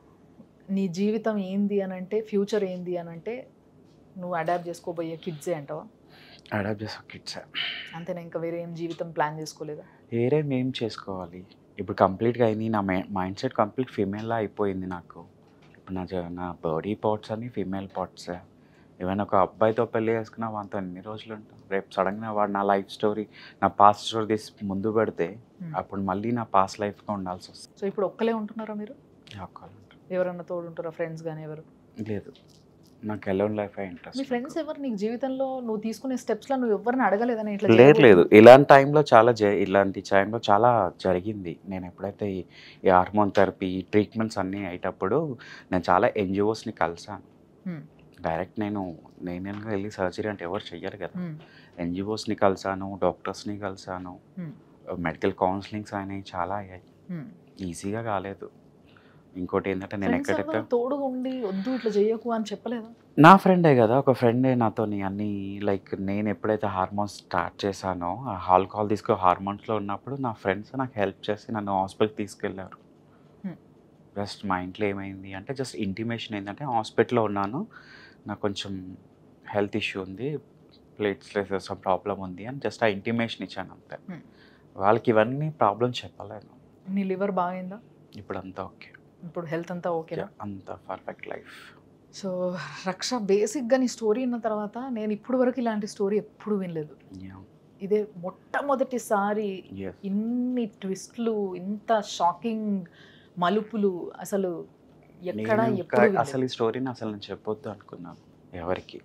నీ జీవితం ఏంది అని అంటే ఫ్యూచర్ ఏంది అని అంటే నువ్వు అడాప్ట్ చేసుకోబోయే కిడ్సే అంటావా అడాప్ట్ చేసే కిడ్స్ అంతేనా ఇంకా వేరే ఏం జీవితం ప్లాన్ చేసుకోలేదా వేరే ఏం చేసుకోవాలి ఇప్పుడు కంప్లీట్గా అయింది నా మైండ్ సెట్ కంప్లీట్ ఫీమేల్లా అయిపోయింది నాకు ఇప్పుడు నా జ- నా బాడీ పార్ట్స్ అన్ని ఫీమేల్ పార్ట్స్ ఏమైనా ఒక అబ్బాయితో పెళ్లి చేసుకున్నా వాటితో ఎన్ని రోజులు ఉంటాం రేపు సడన్గా వాడు నా లైఫ్ స్టోరీ నా పాస్ట్ స్టోరీ తీసి ముందు పెడితే Hmm. అప్పుడు మళ్ళీ నా పాస్ట్ లైఫ్గా ఉండాల్సి వస్తుంది సో ఇప్పుడు ఒక్కలే ఉంటున్నారా మీరు ఒక్కళ్ళు ఉంటారు. ఎవరన్నా తోడు ఉంటారా ఫ్రెండ్స్ కానీ ఎవరు లేదు నాకు ఎలోన్ లైఫ్ మీ ఇంట్రెస్ట్ ఫ్రెండ్స్ ఎవరు నీకు జీవితంలో నువ్వు తీసుకునే స్టెప్స్లో నువ్వు ఎవరిని అడగలేదని ఇట్లా లేదు చేయకూడదు. లేదు ఇలాంటి టైంలో చాలా జ ఇలాంటి టైంలో చాలా జరిగింది నేను ఎప్పుడైతే ఈ ఈ హార్మోన్ థెరపీ ఈ ట్రీట్మెంట్స్ అన్నీ అయ్యేటప్పుడు నేను చాలా ఎన్జిఓస్ని కలిసాను Hmm. డైరెక్ట్ నేను నేను వెళ్ళి సర్జరీ అంటే ఎవరు చెయ్యరు కదా Hmm. ఎన్జిఓస్ని కలిసాను డాక్టర్స్ని కలిసాను Hmm. మెడికల్ కౌన్సిలింగ్స్ అయినాయి చాలా అయ్యాయి Hmm. ఈజీగా కాలేదు ఇంకోటి ఏంటంటే నేను ఫ్రెండ్స్ ఎక్కడైతే ఎవరు తోడుగా ఉండి వద్దు ఇట్లా చేయకు అని చెప్పలేదా నా ఫ్రెండే కదా ఒక ఫ్రెండే నాతోని అన్ని లైక్ నేను ఎప్పుడైతే హార్మోన్స్ స్టార్ట్ చేశానో ఆ ఆల్కహాల్ తీసుకో హార్మోన్స్లో ఉన్నప్పుడు నా ఫ్రెండ్స్ నాకు హెల్ప్ చేసి నన్ను హాస్పిటల్కి తీసుకెళ్ళారు Hmm. జస్ట్ మా ఇంట్లో ఏమైంది అంటే జస్ట్ ఇంటిమేషన్ ఏంటంటే హాస్పిటల్లో ఉన్నాను నాకు కొంచెం హెల్త్ ఇష్యూ ఉంది ప్లేట్స్ ప్రాబ్లం ఉంది అని జస్ట్ ఆ ఇంటిమేషన్ ఇచ్చాను అంతే Hmm. వాళ్ళకి ఇవన్నీ ప్రాబ్లమ్ చెప్పలేను నీ లివర్ బాగైందా ఇప్పుడు అంతా ఓకే ఇప్పుడు హెల్త్ అంతా ఓకేనా అంత పర్ఫెక్ట్ లైఫ్ సో రక్ష బేసిక్గా నీ స్టోరీ విన్న తర్వాత నేను ఇప్పుడు వరకు ఇలాంటి స్టోరీ ఎప్పుడు వినలేదు ఇదే మొట్టమొదటిసారి ఇన్ని ట్విస్ట్లు ఇంత షాకింగ్ మలుపులు అసలు ఎక్కడ నేను ఎప్పుడు ఇంకా వినలేదు. అసలు ఈ స్టోరీని అసలు నేను చెప్పొద్దు అనుకున్నాను ఎవరికి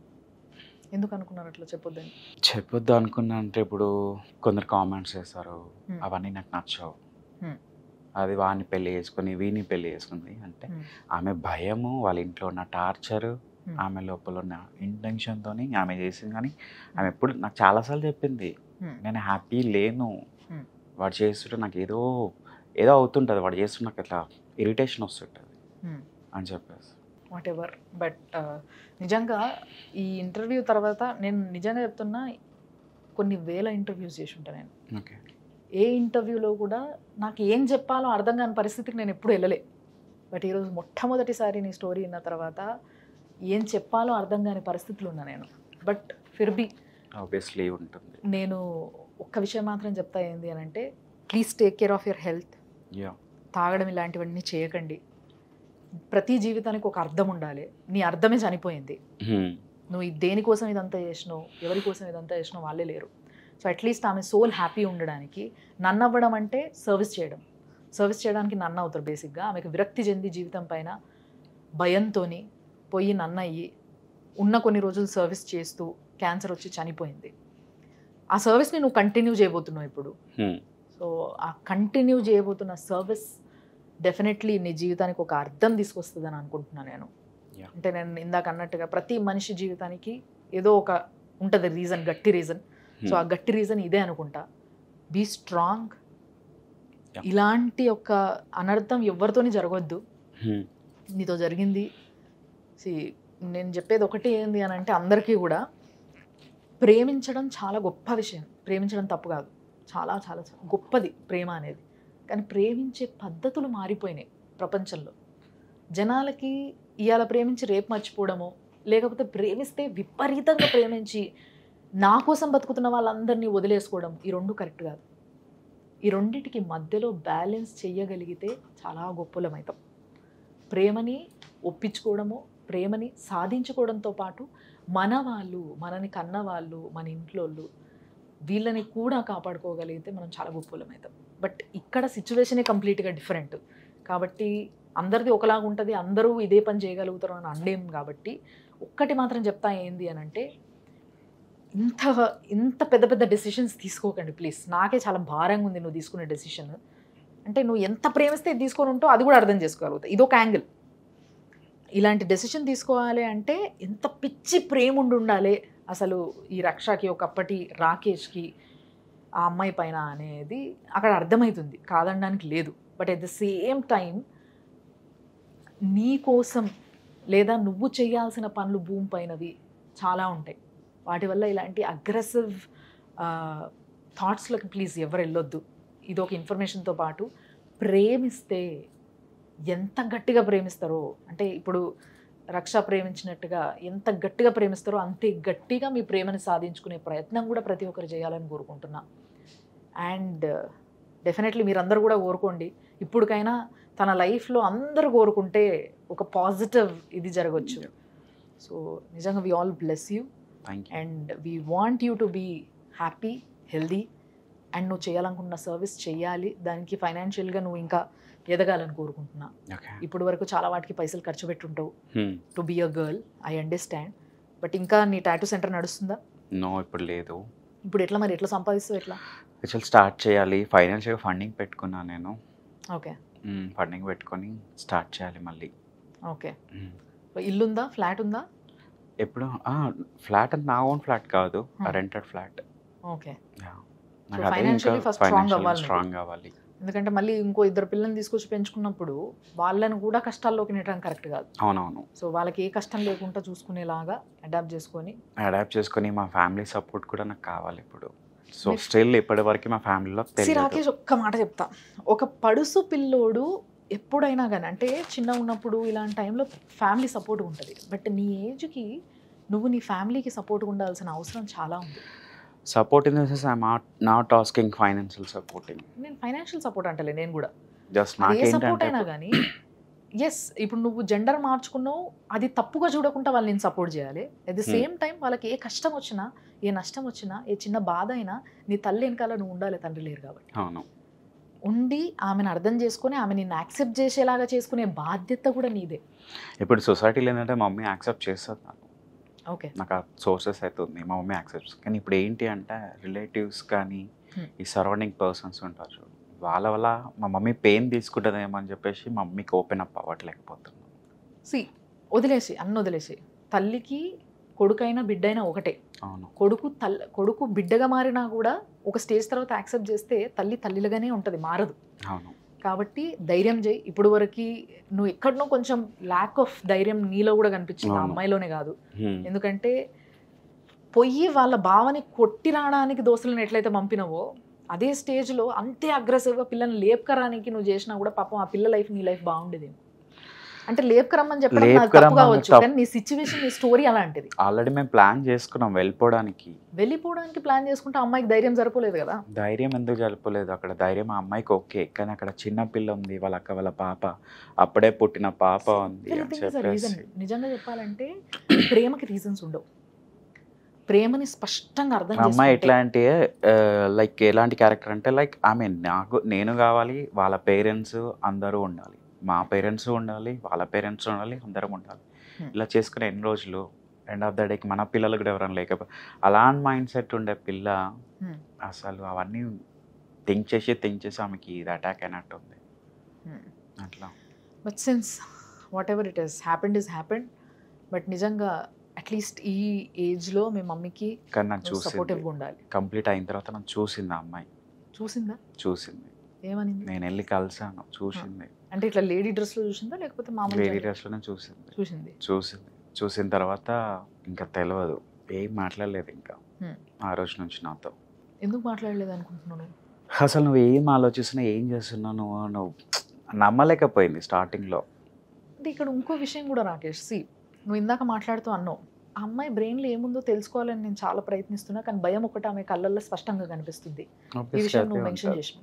ఎందుకు అనుకున్నారు అట్లా చెప్పొద్దని చెప్పొద్దు అనుకున్నా అంటే ఇప్పుడు కొందరు కామెంట్స్ చేస్తారు Hmm. అవన్నీ నాకు నచ్చవు Hmm. అది వాడిని పెళ్లి చేసుకుని వీని పెళ్లి చేసుకుంది అంటే Hmm. ఆమె భయము వాళ్ళ ఇంట్లో ఉన్న టార్చర్ Hmm. ఆమె లోపల ఉన్న ఇంటెన్షన్తో ఆమె చేసింది కానీ ఆమె ఎప్పుడు నాకు చాలాసార్లు చెప్పింది Hmm. నేను హ్యాపీ లేను Hmm. వాడు చేస్తుంటే నాకు ఏదో ఏదో అవుతుంటుంది వాడు చేస్తుంటే నాకు ఇట్లా ఇరిటేషన్ వస్తుంటుంది Hmm. అని చెప్పేసి వాట్ ఎవర్ బట్ నిజంగా ఈ ఇంటర్వ్యూ తర్వాత నేను నిజంగా చెప్తున్నా కొన్ని వేల ఇంటర్వ్యూస్ చేసి ఉంటాను నేను ఓకే ఏ ఇంటర్వ్యూలో కూడా నాకు ఏం చెప్పాలో అర్థం కాని పరిస్థితికి నేను ఎప్పుడు వెళ్ళలే బట్ ఈరోజు మొట్టమొదటిసారి నీ స్టోరీ విన్న తర్వాత ఏం చెప్పాలో అర్థం కాని పరిస్థితులు ఉన్నా నేను బట్ ఫిర్బీ ఆబ్వియస్లీ ఉంటుంది నేను ఒక్క విషయం మాత్రం చెప్తా ఏంది అని అంటే please take care of your health యా తాగడం ఇలాంటివన్నీ చేయకండి ప్రతి జీవితానికి ఒక అర్థం ఉండాలి నీ అర్థమే చనిపోయింది నువ్వు ఈ దేనికోసం ఇదంతా చేసినావు ఎవరి కోసం ఇదంతా చేసినావు వాళ్ళే లేరు సో అట్లీస్ట్ ఆమె సోల్ హ్యాపీ ఉండడానికి నన్ను అవ్వడం అంటే సర్వీస్ చేయడం సర్వీస్ చేయడానికి నన్ను అవుతారు బేసిక్గా ఆమెకు విరక్తి చెంది జీవితం పైన భయంతో పోయి నన్ను అయ్యి ఉన్న కొన్ని రోజులు సర్వీస్ చేస్తూ క్యాన్సర్ వచ్చి చనిపోయింది ఆ సర్వీస్ని నువ్వు కంటిన్యూ చేయబోతున్నావు ఇప్పుడు సో ఆ కంటిన్యూ చేయబోతున్న సర్వీస్ డెఫినెట్లీ నీ జీవితానికి ఒక అర్థం తీసుకొస్తుందని అనుకుంటున్నాను నేను Yeah. అంటే నేను ఇందాక అన్నట్టుగా ప్రతి మనిషి జీవితానికి ఏదో ఒక ఉంటుంది రీజన్ గట్టి రీజన్ సో ఆ గట్టి రీజన్ ఇదే అనుకుంటా బీ స్ట్రాంగ్ Yeah. ఇలాంటి ఒక అనర్థం ఎవరితోని జరగవద్దు నీతో జరిగింది సి నేను చెప్పేది ఒకటి ఏంది అని అంటే అందరికీ కూడా ప్రేమించడం చాలా గొప్ప విషయం ప్రేమించడం తప్పు కాదు చాలా చాలా చాలా గొప్పది ప్రేమ అనేది కానీ ప్రేమించే పద్ధతులు మారిపోయినాయి ప్రపంచంలో జనాలకి ఇవాళ ప్రేమించి రేపు మర్చిపోవడము లేకపోతే ప్రేమిస్తే విపరీతంగా ప్రేమించి నా కోసం బతుకుతున్న వాళ్ళందరినీ వదిలేసుకోవడం ఈ రెండు కరెక్ట్ కాదు ఈ రెండిటికి మధ్యలో బ్యాలెన్స్ చెయ్యగలిగితే చాలా గొప్పలమవుతాం ప్రేమని ఒప్పించుకోవడము ప్రేమని సాధించుకోవడంతో పాటు మన వాళ్ళు మనని కన్న వాళ్ళు మన ఇంట్లోళ్ళు వీళ్ళని కూడా కాపాడుకోగలిగితే మనం చాలా గొప్పలమవుతాం బట్ ఇక్కడ సిచ్యువేషనే కంప్లీట్గా డిఫరెంట్ కాబట్టి అందరిది ఒకలాగా ఉంటుంది అందరూ ఇదే పని చేయగలుగుతారు అని అండేం కాబట్టి ఒక్కటి మాత్రం చెప్తా ఏంది అని అంటే ఇంత ఇంత పెద్ద పెద్ద డెసిషన్స్ తీసుకోకండి ప్లీజ్ నాకే చాలా భారంగా ఉంది నువ్వు తీసుకునే డెసిషన్ అంటే నువ్వు ఎంత ప్రేమిస్తే ఇది తీసుకొని ఉంటావు అది కూడా అర్థం చేసుకోగలుగుతావు ఇదొక యాంగిల్ ఇలాంటి డెసిషన్ తీసుకోవాలి అంటే ఎంత పిచ్చి ప్రేమ ఉండి ఉండాలి అసలు ఈ రక్షకి ఒకప్పటి రాకేష్కి ఆ అమ్మాయి పైన అనేది అక్కడ అర్థమవుతుంది కాదనడానికి లేదు but at the same time నీ కోసం లేదా నువ్వు చేయాల్సిన పనులు భూమి పైనవి చాలా ఉంటాయి వాటి వల్ల ఇలాంటి అగ్రెసివ్ థాట్స్లోకి ప్లీజ్ ఎవరు వెళ్ళొద్దు ఇది ఒక ఇన్ఫర్మేషన్తో పాటు ప్రేమిస్తే ఎంత గట్టిగా ప్రేమిస్తారో అంటే ఇప్పుడు రక్ష ప్రేమించినట్టుగా ఎంత గట్టిగా ప్రేమిస్తారో అంతే గట్టిగా మీ ప్రేమని సాధించుకునే ప్రయత్నం కూడా ప్రతి ఒక్కరు చేయాలని కోరుకుంటున్నా అండ్ డెఫినెట్లీ మీరందరూ కూడా కోరుకోండి ఇప్పటికైనా తన లైఫ్లో అందరూ కోరుకుంటే ఒక పాజిటివ్ ఇది జరగచ్చు సో నిజంగా we all bless you thank you and we want you to be happy healthy and నువ్వు చేయాలనుకున్న సర్వీస్ చేయాలి దానికి ఫైనాన్షియల్గా నువ్వు ఇంకా ఎదగాలని కోరుకుంటున్నా ఓకే ఇప్పటి వరకు చాలా వాటికి పైసలు ఖర్చు పెట్టుంటావు to be a girl I understand but ఇంకా నీ టాటూ సెంటర్ నడుస్తుందా నో ఇప్పుడు లేదు ఇప్పుడు ఎట్లా మరి ఎట్లా సంపాదిస్తావు ఎట్లా యాక్చువల్ స్టార్ట్ చేయాలి ఫైనాన్షియల్గా ఫండింగ్ పెట్టుకున్నా నేను ఓకే ఫండింగ్ పెట్టుకొని స్టార్ట్ చేయాలి మళ్ళీ ఓకే మ్మ్. ఇల్లుందా ఫ్లాట్ ఉందా ఎప్పుడు ఫ్లాట్ అంటే నా ఓన్ ఫ్లాట్ కాదు Hmm. రెంటెడ్ ఫ్లాట్ ఓకే నాకు So అదే financially ఇంకా first strong ఫైనాన్షియల్ అవ్వాలి స్ట్రాంగ్ కావాలి ఎందుకంటే మళ్ళీ ఇంకో ఇద్దరు పిల్లల్ని తీసుకొచ్చి పెంచుకున్నప్పుడు వాళ్ళని కూడా కష్టాల్లోకి నెట్టడం కరెక్ట్ కాదు అవునవును సో వాళ్ళకి ఏ కష్టం లేకుండా చూసుకునేలాగా అడాప్ట్ చేసుకొని అడాప్ట్ చేసుకొని మా ఫ్యామిలీ సపోర్ట్ కూడా నాకు కావాలి ఇప్పుడు సో మీ- స్టిల్ ఇప్పటి వరకు మా ఫ్యామిలీలో సి తెలియదు రాకేష్ ఒక్క మాట చెప్తా ఒక పడుసు పిల్లోడు ఎప్పుడైనా కానీ అంటే చిన్న ఉన్నప్పుడు ఇలాంటి టైంలో ఫ్యామిలీ సపోర్ట్ ఉంటుంది బట్ నీ ఏజ్కి నువ్వు నీ ఫ్యామిలీకి సపోర్ట్ ఉండాల్సిన అవసరం చాలా ఉంది support in the sense I not asking financial supporting నేను ఫైనాన్షియల్ సపోర్ట్ అంటలే నేను కూడా జస్ట్ ఏ సపోర్ట్ అయినా నాకేంటంటే కానీ ఎస్ ఇప్పుడు నువ్వు జెండర్ మార్చుకున్నావు అది తప్పుగా చూడకుండా వాళ్ళు నేను సపోర్ట్ చేయాలి at the Hmm. Same time వాళ్ళకి ఏ కష్టం వచ్చినా ఏ నష్టం వచ్చినా ఏ చిన్న బాధ అయినా నీ తల్లి వెనకాల నువ్వు ఉండాలి తండ్రి లేరు కాబట్టి అవును ఉండి ఆమెను అర్థం చేసుకొని ఆమె నిన్ను యాక్సెప్ట్ చేసేలాగా చేసుకునే బాధ్యత కూడా నీదే ఇప్పుడు సొసైటీలో ఏంటంటే మమ్మీ యాక్సెప్ట్ చేస్తుంది నాకు ఓకే నాకు ఆ సోర్సెస్ అయితే ఉంది మా మమ్మీ యాక్సెప్ట్ కానీ ఇప్పుడు ఏంటి అంటే రిలేటివ్స్ కానీ Hmm. ఈ సరౌండింగ్ పర్సన్స్ ఉంటారు చూడు వాళ్ళ వల్ల మా మమ్మీ పెయిన్ తీసుకుంటుందేమో అని చెప్పేసి మా మమ్మీకి ఓపెన్ అప్ అవ్వట్లేకపోతున్నాం సి వదిలేసి అన్న వదిలేసి తల్లికి కొడుకైనా బిడ్డైనా ఒకటే అవును కొడుకు తల్లి కొడుకు బిడ్డగా మారినా కూడా ఒక స్టేజ్ తర్వాత యాక్సెప్ట్ చేస్తే తల్లి తల్లిలుగానే ఉంటుంది మారదు అవును కాబట్టి ధైర్యం చేయి ఇప్పుడు వరకు నువ్వు ఎక్కడనో కొంచెం ల్యాక్ ఆఫ్ ధైర్యం నీలో కూడా కనిపించింది ఆ అవును. అమ్మాయిలోనే కాదు Hmm. ఎందుకంటే పొయ్యి వాళ్ళ భావని కొట్టి రావడానికి దోస్తులను ఎట్లయితే పంపినవో అదే స్టేజ్లో అంతే అగ్రెసివ్గా పిల్లల్ని లేపుకరానికి నువ్వు చేసినా కూడా పాపం ఆ పిల్ల లైఫ్ నీ లైఫ్ బాగుండేది అంటే లేపుకరమ్మని చెప్పడం నాకు తప్పు లేపుకురమ్మని కావచ్చు తప్పు. కానీ నీ సిచ్యువేషన్ నీ స్టోరీ అలాంటిది ఆల్రెడీ మేము ప్లాన్ చేసుకున్నాం వెళ్ళిపోవడానికి వెళ్ళిపోవడానికి ప్లాన్ చేసుకుంటే ఆ అమ్మాయికి ధైర్యం సరిపోలేదు కదా ధైర్యం ఎందుకు జరపలేదు అక్కడ ధైర్యం ఆ అమ్మాయికి ఓకే కానీ అక్కడ చిన్న పిల్ల ఉంది వాళ్ళ అక్క వాళ్ళ పాప అప్పుడే పుట్టిన పాప ఉంది అని Everything is a reason. చెప్పేసి నిజంగా చెప్పాలంటే ప్రేమకి రీజన్స్ ఉండవు ప్రేమని స్పష్టంగా అర్థం ఆ అమ్మాయి చేసుకుంటే- ఎట్లా అంటే లైక్ ఎలాంటి క్యారెక్టర్ అంటే లైక్ ఆమె నాకు నేను కావాలి వాళ్ళ పేరెంట్స్ అందరూ ఉండాలి మా పేరెంట్స్ ఉండాలి వాళ్ళ పేరెంట్స్ ఉండాలి అందరం ఉండాలి Hmm. ఇలా చేసుకునే ఎన్ని రోజులు ఎండ్ ఆఫ్ ద డేకి మన పిల్లలు కూడా ఎవరైనా లేకపోతే అలాంటి మైండ్ సెట్ ఉండే పిల్ల Hmm. అసలు అవన్నీ థింక్ చేసి థింక్ చేసి ఆమెకి ఇది అటాక్ అయినట్టు ఉంది Hmm. అట్లా but since whatever it is happened is happened but నిజంగా అట్లీస్ట్ ఈ ఏజ్లో మీ మమ్మీకి కానీ నాకు చూసింది సపోర్టివ్గా ఉండాలి కంప్లీట్ అయిన తర్వాత నాకు చూసింది ఆ అమ్మాయి చూసిందా చూసింది ఏమనింది నేను వెళ్ళి కలిసాను చూసింది అంటే ఇట్లా లేడీ డ్రెస్లో చూసిందా లేకపోతే మామూలు వేరే డ్రెస్లోనే చూసింది చూసింది చూసింది చూసిన తర్వాత ఇంకా తెలియదు ఏం మాట్లాడలేదు ఇంకా Hmm. ఆ రోజు నుంచి నాతో ఎందుకు మాట్లాడలేదు అనుకుంటున్నాను అసలు నువ్వు ఏం ఆలోచిస్తున్నా ఏం చేస్తున్నావు నువ్వు నువ్వు నమ్మలేకపోయింది స్టార్టింగ్లో అంటే ఇక్కడ ఇంకో విషయం కూడా రాకేష్ సి నువ్వు ఇందాక మాట్లాడుతూ అన్నావు ఆ అమ్మాయి బ్రెయిన్లో ఏముందో తెలుసుకోవాలని నేను చాలా ప్రయత్నిస్తున్నా కానీ భయం ఒకటి ఆమె కళ్ళల్లో స్పష్టంగా కనిపిస్తుంది ఈ విషయం నువ్వు మెన్షన్ చేసినావు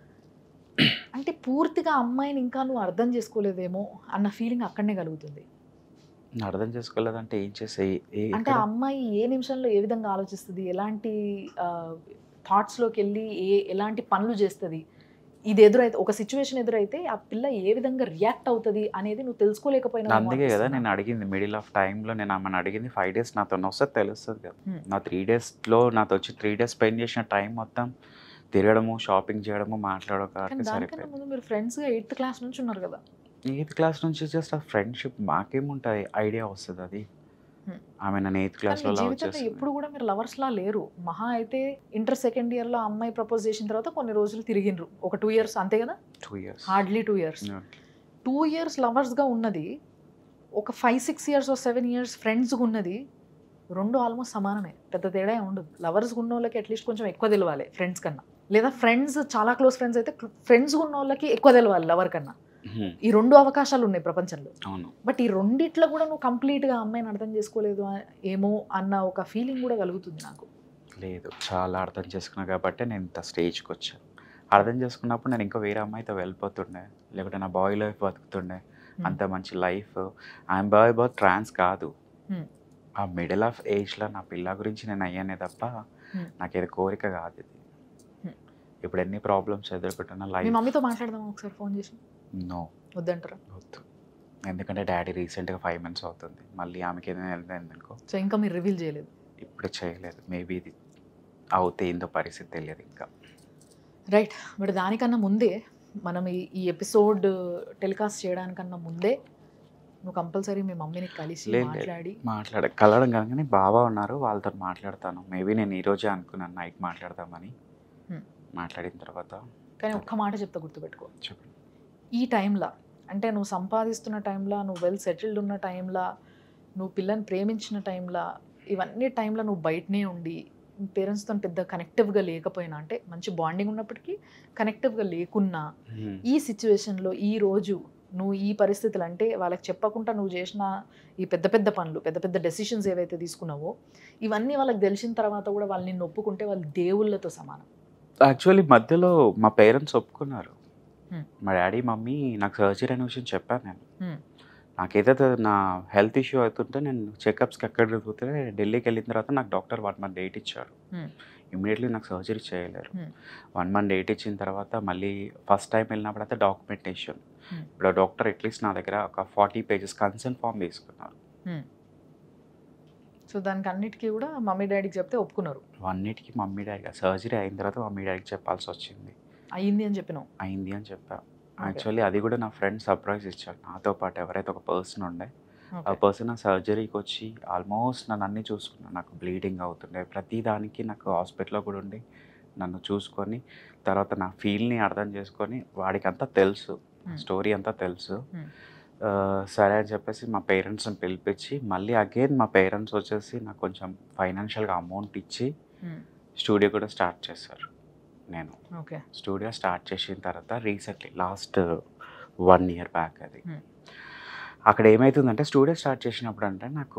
అంటే పూర్తిగా అమ్మాయిని ఇంకా నువ్వు అర్థం చేసుకోలేదేమో అన్న ఫీలింగ్ అక్కడనే కలుగుతుంది అర్థం చేసుకోలేదంటే ఏం చేసే ఏ- అంటే ఎక్కడ? ఆ అమ్మాయి ఏ నిమిషంలో ఏ విధంగా ఆలోచిస్తుంది ఎలాంటి థాట్స్లోకి వెళ్ళి ఏ ఎలాంటి పనులు చేస్తుంది ఇది ఎదురైతే ఒక సిచ్యువేషన్ ఎదురైతే ఆ పిల్ల ఏ విధంగా రియాక్ట్ అవుతుంది అనేది నువ్వు తెలుసుకోలేకపోయినా అందుకే కదా నేను అడిగింది మిడిల్ ఆఫ్ టైంలో నేను ఆమెను అడిగింది ఫైవ్ డేస్ నాతో వస్తే తెలుస్తుంది కదా Hmm. నా త్రీ డేస్లో నాతో వచ్చి త్రీ డేస్ స్పెండ్ చేసిన టైం మొత్తం తిరగడము షాపింగ్ చేయడము మాట్లాడడం కానీ కాబట్టి దానికన్నా సరిపోయింది ముందు మీరు ఫ్రెండ్స్గా ఎయిత్ క్లాస్ నుంచి ఉన్నారు కదా ఎయిత్ క్లాస్ నుంచి జస్ట్ ఆ ఫ్రెండ్షిప్ మాకేముంటుంది ఐడియా వస్తుంది అది Hmm. ఆమె నన్ను ఎయిత్ కానీ క్లాస్లో మీ లవ్ జీవితంలో చేస్తుంది ఎప్పుడు కూడా మీరు లవర్స్ లా లేరు మహా అయితే ఇంటర్ సెకండ్ ఇయర్ లో అమ్మాయి ప్రపోజ్ చేసిన తర్వాత కొన్ని రోజులు తిరిగిండ్రు ఒక టూ ఇయర్స్ అంతే కదా two years hardly two years two years లవర్స్గా ఉన్నది ఒక five six years seven years ఫ్రెండ్స్గా ఉన్నది రెండు ఆల్మోస్ట్ సమానమే పెద్ద తేడా ఏం ఉండదు లవర్స్ ఉన్న వాళ్ళకి అట్లీస్ట్ కొంచెం ఎక్కువ తెలియాలి ఫ్రెండ్స్ కన్నా లేదా ఫ్రెండ్స్ చాలా క్లోజ్ ఫ్రెండ్స్ అయితే ఫ్రెండ్స్ ఉన్న వాళ్ళకి ఎక్కువ తెలియాలి లవర్ కన్నా హ్మ్. ఈ రెండు అవకాశాలు ఉన్నాయి ప్రపంచంలో అవును బట్ ఈ రెండిట్లో కూడా నువ్వు కంప్లీట్గా అమ్మాయిని అర్థం చేసుకోలేదు ఆ- ఏమో అన్న ఒక ఫీలింగ్ కూడా కలుగుతుంది నాకు లేదు చాలా అర్థం చేసుకున్నా కాబట్టి నేను ఇంత స్టేజ్కి వచ్చాను అర్థం చేసుకున్నప్పుడు నేను ఇంకా వేరే అమ్మాయితో వెళ్ళిపోతుండే లేకుంటే నా బాయ్ లైఫ్ బతుకుతుండే అంత మంచి life I'm boy boy trans కాదు Hmm. ఆ మిడిల్ ఆఫ్ ఏజ్లో నా పిల్ల గురించి నేను అయ్యానే తప్ప Hmm. నాకు ఏది కోరిక కాదు ఇది Hmm. ఇప్పుడు ఎన్ని ప్రాబ్లమ్స్ ఎదుర్కొంటున్నా మీ లైఫ్ మమ్మీతో మాట్లాడదాం ఒకసారి ఫోన్ చేసి నో వద్దంటారా వద్దు ఎందుకంటే డాడీ రీసెంట్గా ఫైవ్ మంత్స్ అవుతుంది మళ్ళీ ఆమెకి ఏదైనా వెళ్ళింది అనుకో సో ఇంకా మీరు రివీల్ చేయలేదు ఇప్పుడు చేయలేదు మేబీ ఇది అవుతే ఏందో పరిస్థితి తెలియదు ఇంకా రైట్ బట్ దానికన్నా ముందే మనం ఈ ఈ ఎపిసోడ్ టెలికాస్ట్ చేయడానికన్నా ముందే నువ్వు కంపల్సరీ మీ మమ్మీని కలిసి లేదు, లేదు. మాట్లాడి మాట్లాడ కలవడం కానీ బాబా ఉన్నారు వాళ్ళతో మాట్లాడతాను మేబీ నేను ఈరోజే అనుకున్నాను నైట్ మాట్లాడదామని Hmm. మాట్లాడిన తర్వాత కానీ ఒక్క మాట చెప్తా గుర్తుపెట్టుకో చెప్పండి ఈ టైంలో అంటే నువ్వు సంపాదిస్తున్న టైంలో నువ్వు వెల్ సెటిల్డ్ ఉన్న టైంలో నువ్వు పిల్లని ప్రేమించిన టైంలో ఇవన్నీ టైంలో నువ్వు బయటనే ఉండి పేరెంట్స్తో పెద్ద కనెక్టివ్గా లేకపోయినా అంటే మంచి బాండింగ్ ఉన్నప్పటికీ కనెక్టివ్గా లేకున్నా Hmm. ఈ సిచ్యువేషన్లో ఈ రోజు నువ్వు ఈ పరిస్థితులు అంటే వాళ్ళకి చెప్పకుండా నువ్వు చేసిన ఈ పెద్ద పెద్ద పనులు పెద్ద పెద్ద డెసిషన్స్ ఏవైతే తీసుకున్నావో ఇవన్నీ వాళ్ళకి తెలిసిన తర్వాత కూడా వాళ్ళు నిన్ను ఒప్పుకుంటే వాళ్ళు దేవుళ్ళతో సమానం యాక్చువల్లీ మధ్యలో మా పేరెంట్స్ ఒప్పుకున్నారు Hmm. మా డాడీ మమ్మీ నాకు సర్జరీ అనే విషయం చెప్పాను నేను Hmm. నాకేదైతే నా హెల్త్ ఇష్యూ అవుతుంటే నేను చెకప్స్కి ఎక్కడ తిరుగుతుంటే ఢిల్లీకి వెళ్ళిన తర్వాత నాకు డాక్టర్ వన్ మంత్ డేట్ ఇచ్చారు Hmm. ఇమీడియట్లీ నాకు సర్జరీ చేయలేరు Hmm. వన్ మంత్ డేట్ ఇచ్చిన తర్వాత మళ్ళీ ఫస్ట్ టైం వెళ్ళినప్పుడు అయితే డాక్యుమెంటేషన్ Hmm. ఇప్పుడు డాక్టర్ అట్లీస్ట్ నా దగ్గర ఒక ఫార్టీ పేజెస్ కన్సర్న్ ఫామ్ తీసుకున్నారు సో దానికి అన్నిటికీ కూడా మమ్మీ డాడీకి చెప్తే ఒప్పుకున్నారు అన్నిటికీ మమ్మీ డాడీ సర్జరీ అయిన తర్వాత మమ్మీ డాడీకి చెప్పాల్సి వచ్చింది అయ్యింది అని చెప్పినావు అయింది అని చెప్పా యాక్చువల్లీ అది కూడా నా ఫ్రెండ్ సర్ప్రైజ్ ఇచ్చాడు నాతో పాటు ఎవరైతే ఒక పర్సన్ ఉండే ఆ Okay. పర్సన్ ఆ సర్జరీకి వచ్చి ఆల్మోస్ట్ నన్ను అన్నీ చూసుకున్నాను నాకు బ్లీడింగ్ అవుతుండే ప్రతి దానికి నాకు హాస్పిటల్లో కూడా ఉండి నన్ను చూసుకొని తర్వాత నా ఫీల్ని అర్థం చేసుకొని వాడికి అంతా తెలుసు Hmm. స్టోరీ అంతా తెలుసు Hmm. ఆ, సరే అని చెప్పేసి మా పేరెంట్స్ని పిలిపించి మళ్ళీ అగైన్ మా పేరెంట్స్ వచ్చేసి నాకు కొంచెం ఫైనాన్షియల్గా అమౌంట్ ఇచ్చి Hmm. స్టూడియో కూడా స్టార్ట్ చేశారు నేను ఓకే స్టూడియో స్టార్ట్ చేసిన తర్వాత recently last one year back అది Hmm. అక్కడ ఏమవుతుందంటే స్టూడియో స్టార్ట్ చేసినప్పుడు అంటే నాకు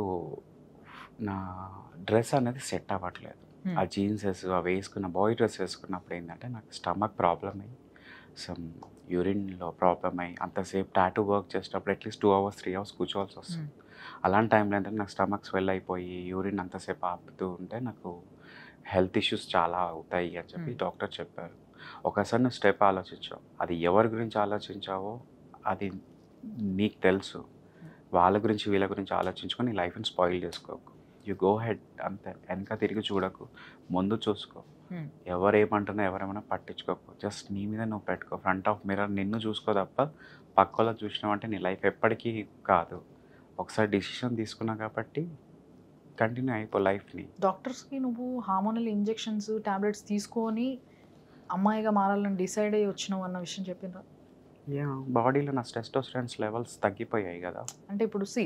నా డ్రెస్ అనేది సెట్ అవ్వట్లేదు Hmm. ఆ జీన్స్ అవి వేసుకున్న బాయ్ డ్రెస్ వేసుకున్నప్పుడు ఏంటంటే నాకు స్టమక్ ప్రాబ్లమ్ అయ్యి సమ్ యూరిన్లో ప్రాబ్లమ్ అయ్యి అంతసేపు టాటూ వర్క్ చేసేటప్పుడు at least two hours three hours కూర్చోవాల్సి వస్తుంది అలాంటి టైంలో ఏంటంటే నాకు స్టమక్ స్వెల్ అయిపోయి యూరిన్ అంతసేపు ఆపుతూ ఉంటే నాకు హెల్త్ ఇష్యూస్ చాలా అవుతాయి అని చెప్పి Hmm. డాక్టర్ చెప్పారు ఒకసారి నువ్వు స్టెప్ ఆలోచించావు అది ఎవరి గురించి ఆలోచించావో అది నీకు తెలుసు వాళ్ళ గురించి వీళ్ళ గురించి ఆలోచించుకొని నీ లైఫ్ని స్పాయిల్ చేసుకోకు యు గో హెడ్ అంతే వెనక తిరిగి చూడకు ముందు చూసుకో Hmm. ఎవరేమంటున్నా ఎవరేమైనా పట్టించుకోకు జస్ట్ నీ మీద నువ్వు పెట్టుకో ఫ్రంట్ ఆఫ్ మిర్రర్ నిన్ను చూసుకో తప్ప పక్కలో చూసినావంటే నీ లైఫ్ ఎప్పటికీ కాదు ఒకసారి డిసిషన్ తీసుకున్నావు కాబట్టి కంటిన్యూ అయిపో లైఫ్ని డాక్టర్స్కి నువ్వు హార్మోనల్ ఇంజెక్షన్స్ టాబ్లెట్స్ తీసుకొని అమ్మాయిగా మారాలని డిసైడ్ అయ్యి వచ్చినావు అన్న విషయం చెప్పిండ్రా యా బాడీలో నా టెస్టోస్టెరాన్స్ లెవెల్స్ తగ్గిపోయాయి కదా అంటే ఇప్పుడు సి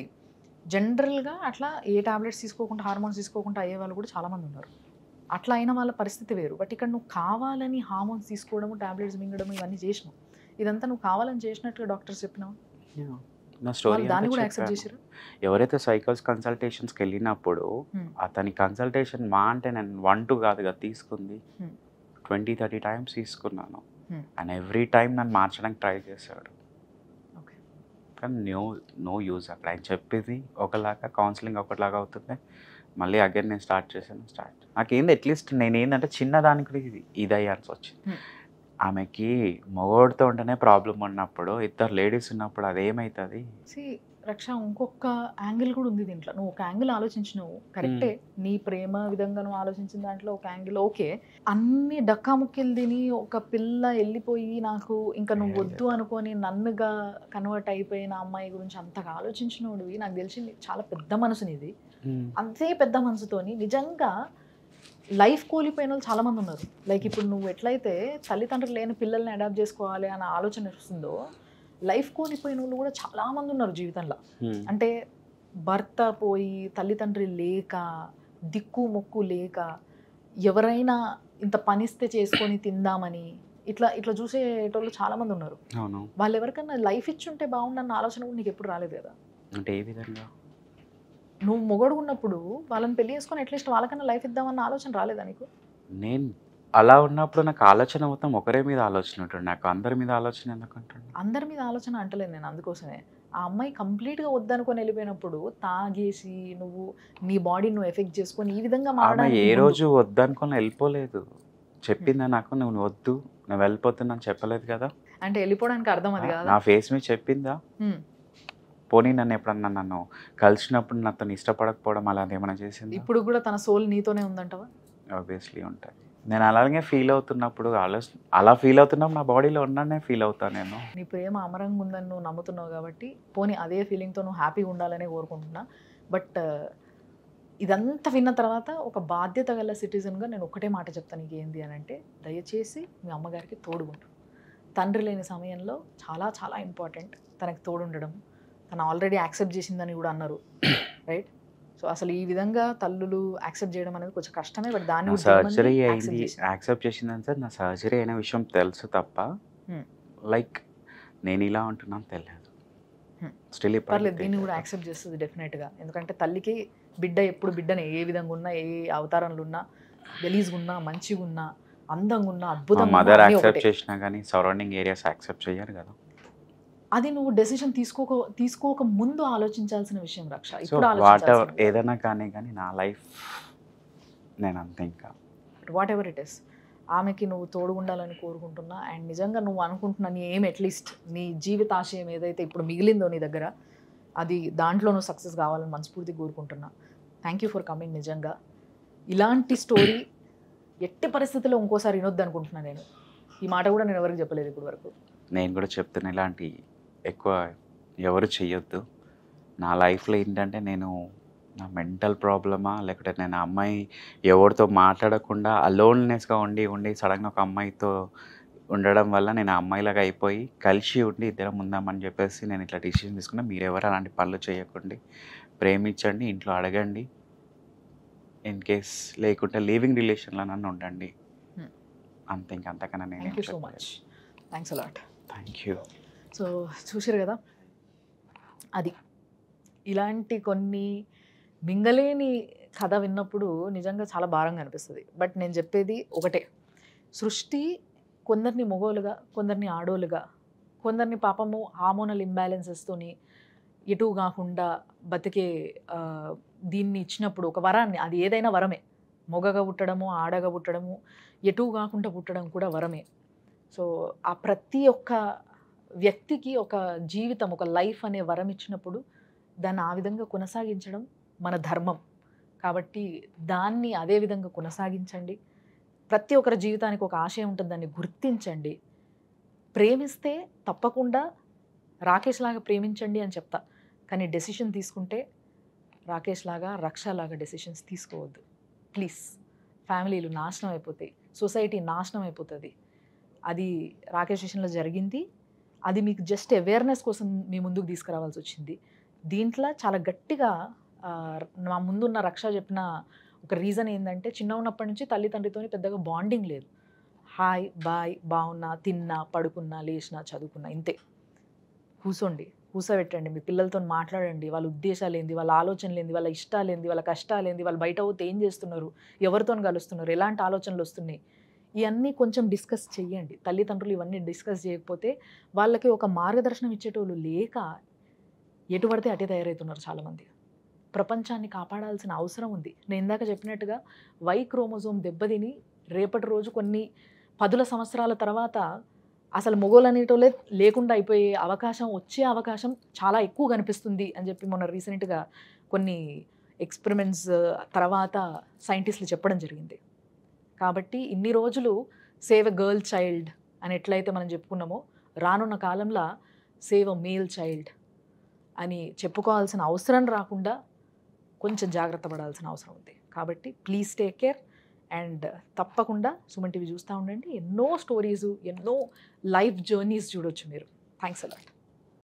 జనరల్గా అట్లా ఏ టాబ్లెట్స్ తీసుకోకుండా హార్మోన్స్ తీసుకోకుండా అయ్యే వాళ్ళు కూడా చాలామంది ఉన్నారు అట్లా అయిన వాళ్ళ పరిస్థితి వేరు బట్ ఇక్కడ నువ్వు కావాలని హార్మోన్స్ తీసుకోవడము టాబ్లెట్స్ మింగడము ఇవన్నీ చేసినావు ఇదంతా నువ్వు కావాలని చేసినట్టుగా డాక్టర్స్ చెప్పినావు Yeah. నా స్టోరీ వాళ్ళు దాన్ని కూడా యాక్సెప్ట్ చేసారు ఎవరైతే సైకిల్స్ కన్సల్టేషన్స్కి వెళ్ళినప్పుడు Hmm. అతని కన్సల్టేషన్ మా అంటే నేను వన్ టూ కాదు కదా తీసుకుంది Hmm. ట్వంటీ థర్టీ టైమ్స్ తీసుకున్నాను Hmm. అండ్ ఎవ్రీ టైం నన్ను మార్చడానికి ట్రై చేశాడు ఓకే కానీ నో నో యూజ్ అక్కడ ఆయన చెప్పేది ఒకలాగా కౌన్సిలింగ్ ఒకలాగా అవుతుంది మళ్ళీ అగైన్ నేను స్టార్ట్ చేశాను స్టార్ట్ నాకేంది అట్లీస్ట్ నేను ఏంటంటే చిన్నదానికి కూడా ఇది ఇది అయ్యాల్సి వచ్చింది Hmm. ఆమెకి మగవాడితో ఉంటేనే ప్రాబ్లం ఉన్నప్పుడు ఇద్దరు లేడీస్ ఉన్నప్పుడు అదేమవుతుంది సి రక్ష ఇంకొక యాంగిల్ కూడా ఉంది దీంట్లో నువ్వు ఒక యాంగిల్ ఆలోచించినావు కరెక్టే నీ ప్రేమ విధంగా నువ్వు ఆలోచించిన దాంట్లో ఒక యాంగిల్ ఓకే అన్ని డక్కాముక్కిలు తిని ఒక పిల్ల వెళ్ళిపోయి నాకు ఇంకా నువ్వు వద్దు అనుకొని నన్నుగా కన్వర్ట్ అయిపోయిన అమ్మాయి గురించి అంతగా ఆలోచించినోడివి నాకు తెలిసింది చాలా పెద్ద మనసు నీది అంతే పెద్ద మనసుతోని నిజంగా లైఫ్ కోల్పోయిన వాళ్ళు చాలామంది ఉన్నారు లైక్ ఇప్పుడు నువ్వు ఎట్లయితే తల్లిదండ్రులు లేని పిల్లల్ని అడాప్ట్ చేసుకోవాలి అన్న ఆలోచన వస్తుందో లైఫ్ కోల్పోయిన వాళ్ళు కూడా చాలా మంది ఉన్నారు జీవితంలో హ్మ్. అంటే భర్త పోయి తల్లిదండ్రి లేక దిక్కు మొక్కు లేక ఎవరైనా ఇంత పనిస్తే చేసుకొని తిందామని ఇట్లా ఇట్లా చూసేటోళ్ళు చాలా మంది ఉన్నారు అవును వాళ్ళు ఎవరికైనా లైఫ్ ఇచ్చుంటే బాగుండన్న ఆలోచన కూడా నీకు ఎప్పుడు రాలేదు కదా అంటే ఏ విధంగా నువ్వు మొగడు ఉన్నప్పుడు వాళ్ళని పెళ్లి చేసుకొని అట్లీస్ట్ వాళ్ళకన్నా లైఫ్ ఇద్దామన్న ఆలోచన రాలేదా నీకు నేను అలా ఉన్నప్పుడు నాకు ఆలోచన మొత్తం ఒకరే మీద ఆలోచన ఉంటుంది నాకు అందరి మీద ఆలోచన ఎందుకంటుంది అందరి మీద ఆలోచన అంటలేదు నేను అందుకోసమే ఆ అమ్మాయి కంప్లీట్గా వద్దనుకొని వెళ్ళిపోయినప్పుడు తాగేసి నువ్వు నీ బాడీని నువ్వు ఎఫెక్ట్ చేసుకొని ఈ విధంగా ఆమె మారడానికి ఏ ముందు- రోజు వద్దనుకొని వెళ్ళిపోలేదు చెప్పిందా నాకు నువ్వు వద్దు నేను వెళ్ళిపోతున్నాను చెప్పలేదు కదా అంటే వెళ్ళిపోవడానికి అర్థం అది నా కాదా ఫేస్ మీద చెప్పిందా హ్మ్. పోనీ నన్ను ఎప్పుడన్నా నన్ను కలిసినప్పుడు నాతో ఇష్టపడకపోవడం అలా ఏమైనా చేసింది ఇప్పుడు కూడా తన సోల్ నీతోనే ఉందంటవా ఆబ్వియస్లీ ఉంటుంది నేను అలాగే ఫీల్ అవుతున్నప్పుడు ఆలోచన అలా ఫీల్ అవుతున్నప్పుడు నా బాడీలో ఉన్నానే ఫీల్ అవుతాను నేను నీ ప్రేమ అమరంగా ఉందని నువ్వు నమ్ముతున్నావు కాబట్టి పోనీ అదే ఫీలింగ్తో నువ్వు హ్యాపీగా ఉండాలనే కోరుకుంటున్నా బట్ ఇదంతా విన్న తర్వాత ఒక బాధ్యత గల సిటిజన్గా నేను ఒకటే మాట చెప్తాను నీకు ఏంది అని అంటే దయచేసి మీ అమ్మగారికి తోడుగుంటు తండ్రి లేని సమయంలో చాలా చాలా ఇంపార్టెంట్ తనకి తోడుండడం తను ఆల్రెడీ యాక్సెప్ట్ చేసిందని కూడా అన్నారు రైట్ సో అసలు ఈ విధంగా తల్లులు యాక్సెప్ట్ చేయడం అనేది కొంచెం కష్టమే బట్ దాన్ని నా కూడా చాలా మంది సర్జరీ accept అయింది చేసింది. యాక్సెప్ట్ చేసిందని సార్ నా సర్జరీ అయిన విషయం తెలుసు తప్ప Hmm. లైక్ నేను ఇలా ఉంటున్నాను తెలియదు Hmm. స్టిల్ పర్లేదు దీన్ని కూడా యాక్సెప్ట్ చేస్తుంది డెఫినెట్గా ఎందుకంటే తల్లికి బిడ్డ ఎప్పుడు బిడ్డని ఏ విధంగా ఉన్నా ఏ అవతారంలో ఉన్నా గలీజ్గా ఉన్నా మంచిగా ఉన్నా అందంగా ఉన్నా మా అద్భుతంగా మదర్ ఉన్నా, అన్నీ యాక్సెప్ట్ ఒకటే. చేసినా కానీ సరౌండింగ్ ఏరియాస్ యాక్సెప్ట్ చేయరు కదా అది నువ్వు డెసిషన్ తీసుకోక తీసుకోక ముందు ఆలోచించాల్సిన విషయం రక్ష సో ఇప్పుడు వాట్ ఎవర్ ఆలోచించాల్సిన ఏదైనా కానీ కానీ నా లైఫ్ నేను అంతే ఇంకా వాట్ ఎవర్ ఇట్ ఇస్ ఆమెకి నువ్వు తోడు ఉండాలని కోరుకుంటున్నా అండ్ నిజంగా నువ్వు అనుకుంటున్నా నీ ఏం అట్లీస్ట్ నీ జీవిత ఆశయం ఏదైతే ఇప్పుడు మిగిలిందో నీ దగ్గర అది దాంట్లో నువ్వు సక్సెస్ కావాలని మనస్ఫూర్తి కోరుకుంటున్నా థ్యాంక్ యూ ఫర్ కమింగ్ నిజంగా ఇలాంటి స్టోరీ ఎట్టి పరిస్థితుల్లో ఇంకోసారి వినొద్దు అనుకుంటున్నా నేను ఈ మాట కూడా నేను ఎవరికి చెప్పలేదు ఇప్పుడు వరకు నేను కూడా చెప్తున్నా ఇలాంటి ఎక్కువ ఎవరు చెయ్యొద్దు నా లైఫ్లో ఏంటంటే నేను నా మెంటల్ ప్రాబ్లమా లేకపోతే నేను ఆ అమ్మాయి ఎవరితో మాట్లాడకుండా అలోన్నెస్గా ఉండి ఉండి సడన్గా ఒక అమ్మాయితో ఉండడం వల్ల నేను ఆ అమ్మాయిలాగా అయిపోయి కలిసి ఉండి ఇద్దరం ఉందామని చెప్పేసి నేను ఇట్లా డిసిషన్ తీసుకున్నా మీరు ఎవరు అలాంటి పనులు చేయకండి ప్రేమించండి ఇంట్లో అడగండి ఇన్ కేస్ లేకుంటే లివింగ్ రిలేషన్లో నన్ను ఉండండి Hmm. అంతే ఇంకా అంతకన్నా నేను thank you so much thanks a lot thank you so చూసారు కదా అది ఇలాంటి కొన్ని మింగలేని కథ విన్నప్పుడు నిజంగా చాలా భారంగా అనిపిస్తుంది బట్ నేను చెప్పేది ఒకటే సృష్టి కొందరిని మగోలుగా కొందరిని ఆడోలుగా కొందరిని పాపము హార్మోనల్ ఇంబ్యాలెన్సెస్తోని ఎటు కాకుండా బతికే ఆ, దీన్ని ఇచ్చినప్పుడు ఒక వరాన్ని అది ఏదైనా వరమే మొగగా పుట్టడము ఆడగా పుట్టడము ఎటు కాకుండా పుట్టడం కూడా వరమే సో ఆ ప్రతి ఒక్క వ్యక్తికి ఒక జీవితం ఒక లైఫ్ అనే వరం ఇచ్చినప్పుడు దాన్ని ఆ విధంగా కొనసాగించడం మన ధర్మం కాబట్టి దాన్ని అదే విధంగా కొనసాగించండి ప్రతి ఒక్కరి జీవితానికి ఒక ఆశయం ఉంటుంది దాన్ని గుర్తించండి ప్రేమిస్తే తప్పకుండా రాకేష్ లాగా ప్రేమించండి అని చెప్తా కానీ డెసిషన్ తీసుకుంటే రాకేష్ లాగా రక్ష లాగా డెసిషన్స్ తీసుకోవద్దు ప్లీజ్ ఫ్యామిలీలు నాశనం అయిపోతాయి సొసైటీ నాశనం అయిపోతుంది అది రాకేష్ విషయంలో జరిగింది అది మీకు జస్ట్ అవేర్నెస్ కోసం మీ ముందుకు తీసుకురావాల్సి వచ్చింది దీంట్లో చాలా గట్టిగా ఆ, నా ముందున్న రక్ష చెప్పిన ఒక రీజన్ ఏంటంటే చిన్న ఉన్నప్పటి నుంచి తల్లిదండ్రితో పెద్దగా బాండింగ్ లేదు హాయ్ బాయ్ బాగున్నా తిన్నా పడుకున్నా లేచినా చదువుకున్నా ఇంతే కూర్చోండి కూర్చోబెట్టండి మీ పిల్లలతో మాట్లాడండి వాళ్ళ ఉద్దేశాలు ఏంది వాళ్ళ ఆలోచనలు ఏంది వాళ్ళ ఇష్టాలు ఏంది వాళ్ళ కష్టాలు ఏంది వాళ్ళు బయట పోతే ఏం చేస్తున్నారు ఎవరితో కలుస్తున్నారు ఎలాంటి ఆలోచనలు వస్తున్నాయి ఇవన్నీ కొంచెం డిస్కస్ చెయ్యండి తల్లిదండ్రులు ఇవన్నీ డిస్కస్ చేయకపోతే వాళ్ళకి ఒక మార్గదర్శనం ఇచ్చేటోళ్ళు లేక ఎటు పడితే అటే తయారవుతున్నారు చాలామంది ప్రపంచాన్ని కాపాడాల్సిన అవసరం ఉంది నేను ఇందాక చెప్పినట్టుగా వై క్రోమోజోమ్ దెబ్బతిని రేపటి రోజు కొన్ని పదుల సంవత్సరాల తర్వాత అసలు మొగోలు అనేటోళ్ళే లేకుండా అయిపోయే అవకాశం వచ్చే అవకాశం చాలా ఎక్కువ కనిపిస్తుంది అని చెప్పి మొన్న రీసెంట్గా కొన్ని ఎక్స్పెరిమెంట్స్ తర్వాత సైంటిస్టులు చెప్పడం జరిగింది కాబట్టి ఇన్ని రోజులు సేవ్ ఎ గర్ల్ చైల్డ్ అని ఎట్లయితే మనం చెప్పుకున్నామో రానున్న కాలంలో సేవ్ అ మేల్ చైల్డ్ అని చెప్పుకోవాల్సిన అవసరం రాకుండా కొంచెం జాగ్రత్త పడాల్సిన అవసరం ఉంది కాబట్టి ప్లీజ్ టేక్ కేర్ అండ్ తప్పకుండా సుమన్ టీవీ చూస్తూ ఉండండి ఎన్నో స్టోరీస్ ఎన్నో లైఫ్ జర్నీస్ చూడొచ్చు మీరు థ్యాంక్స్ అలాట్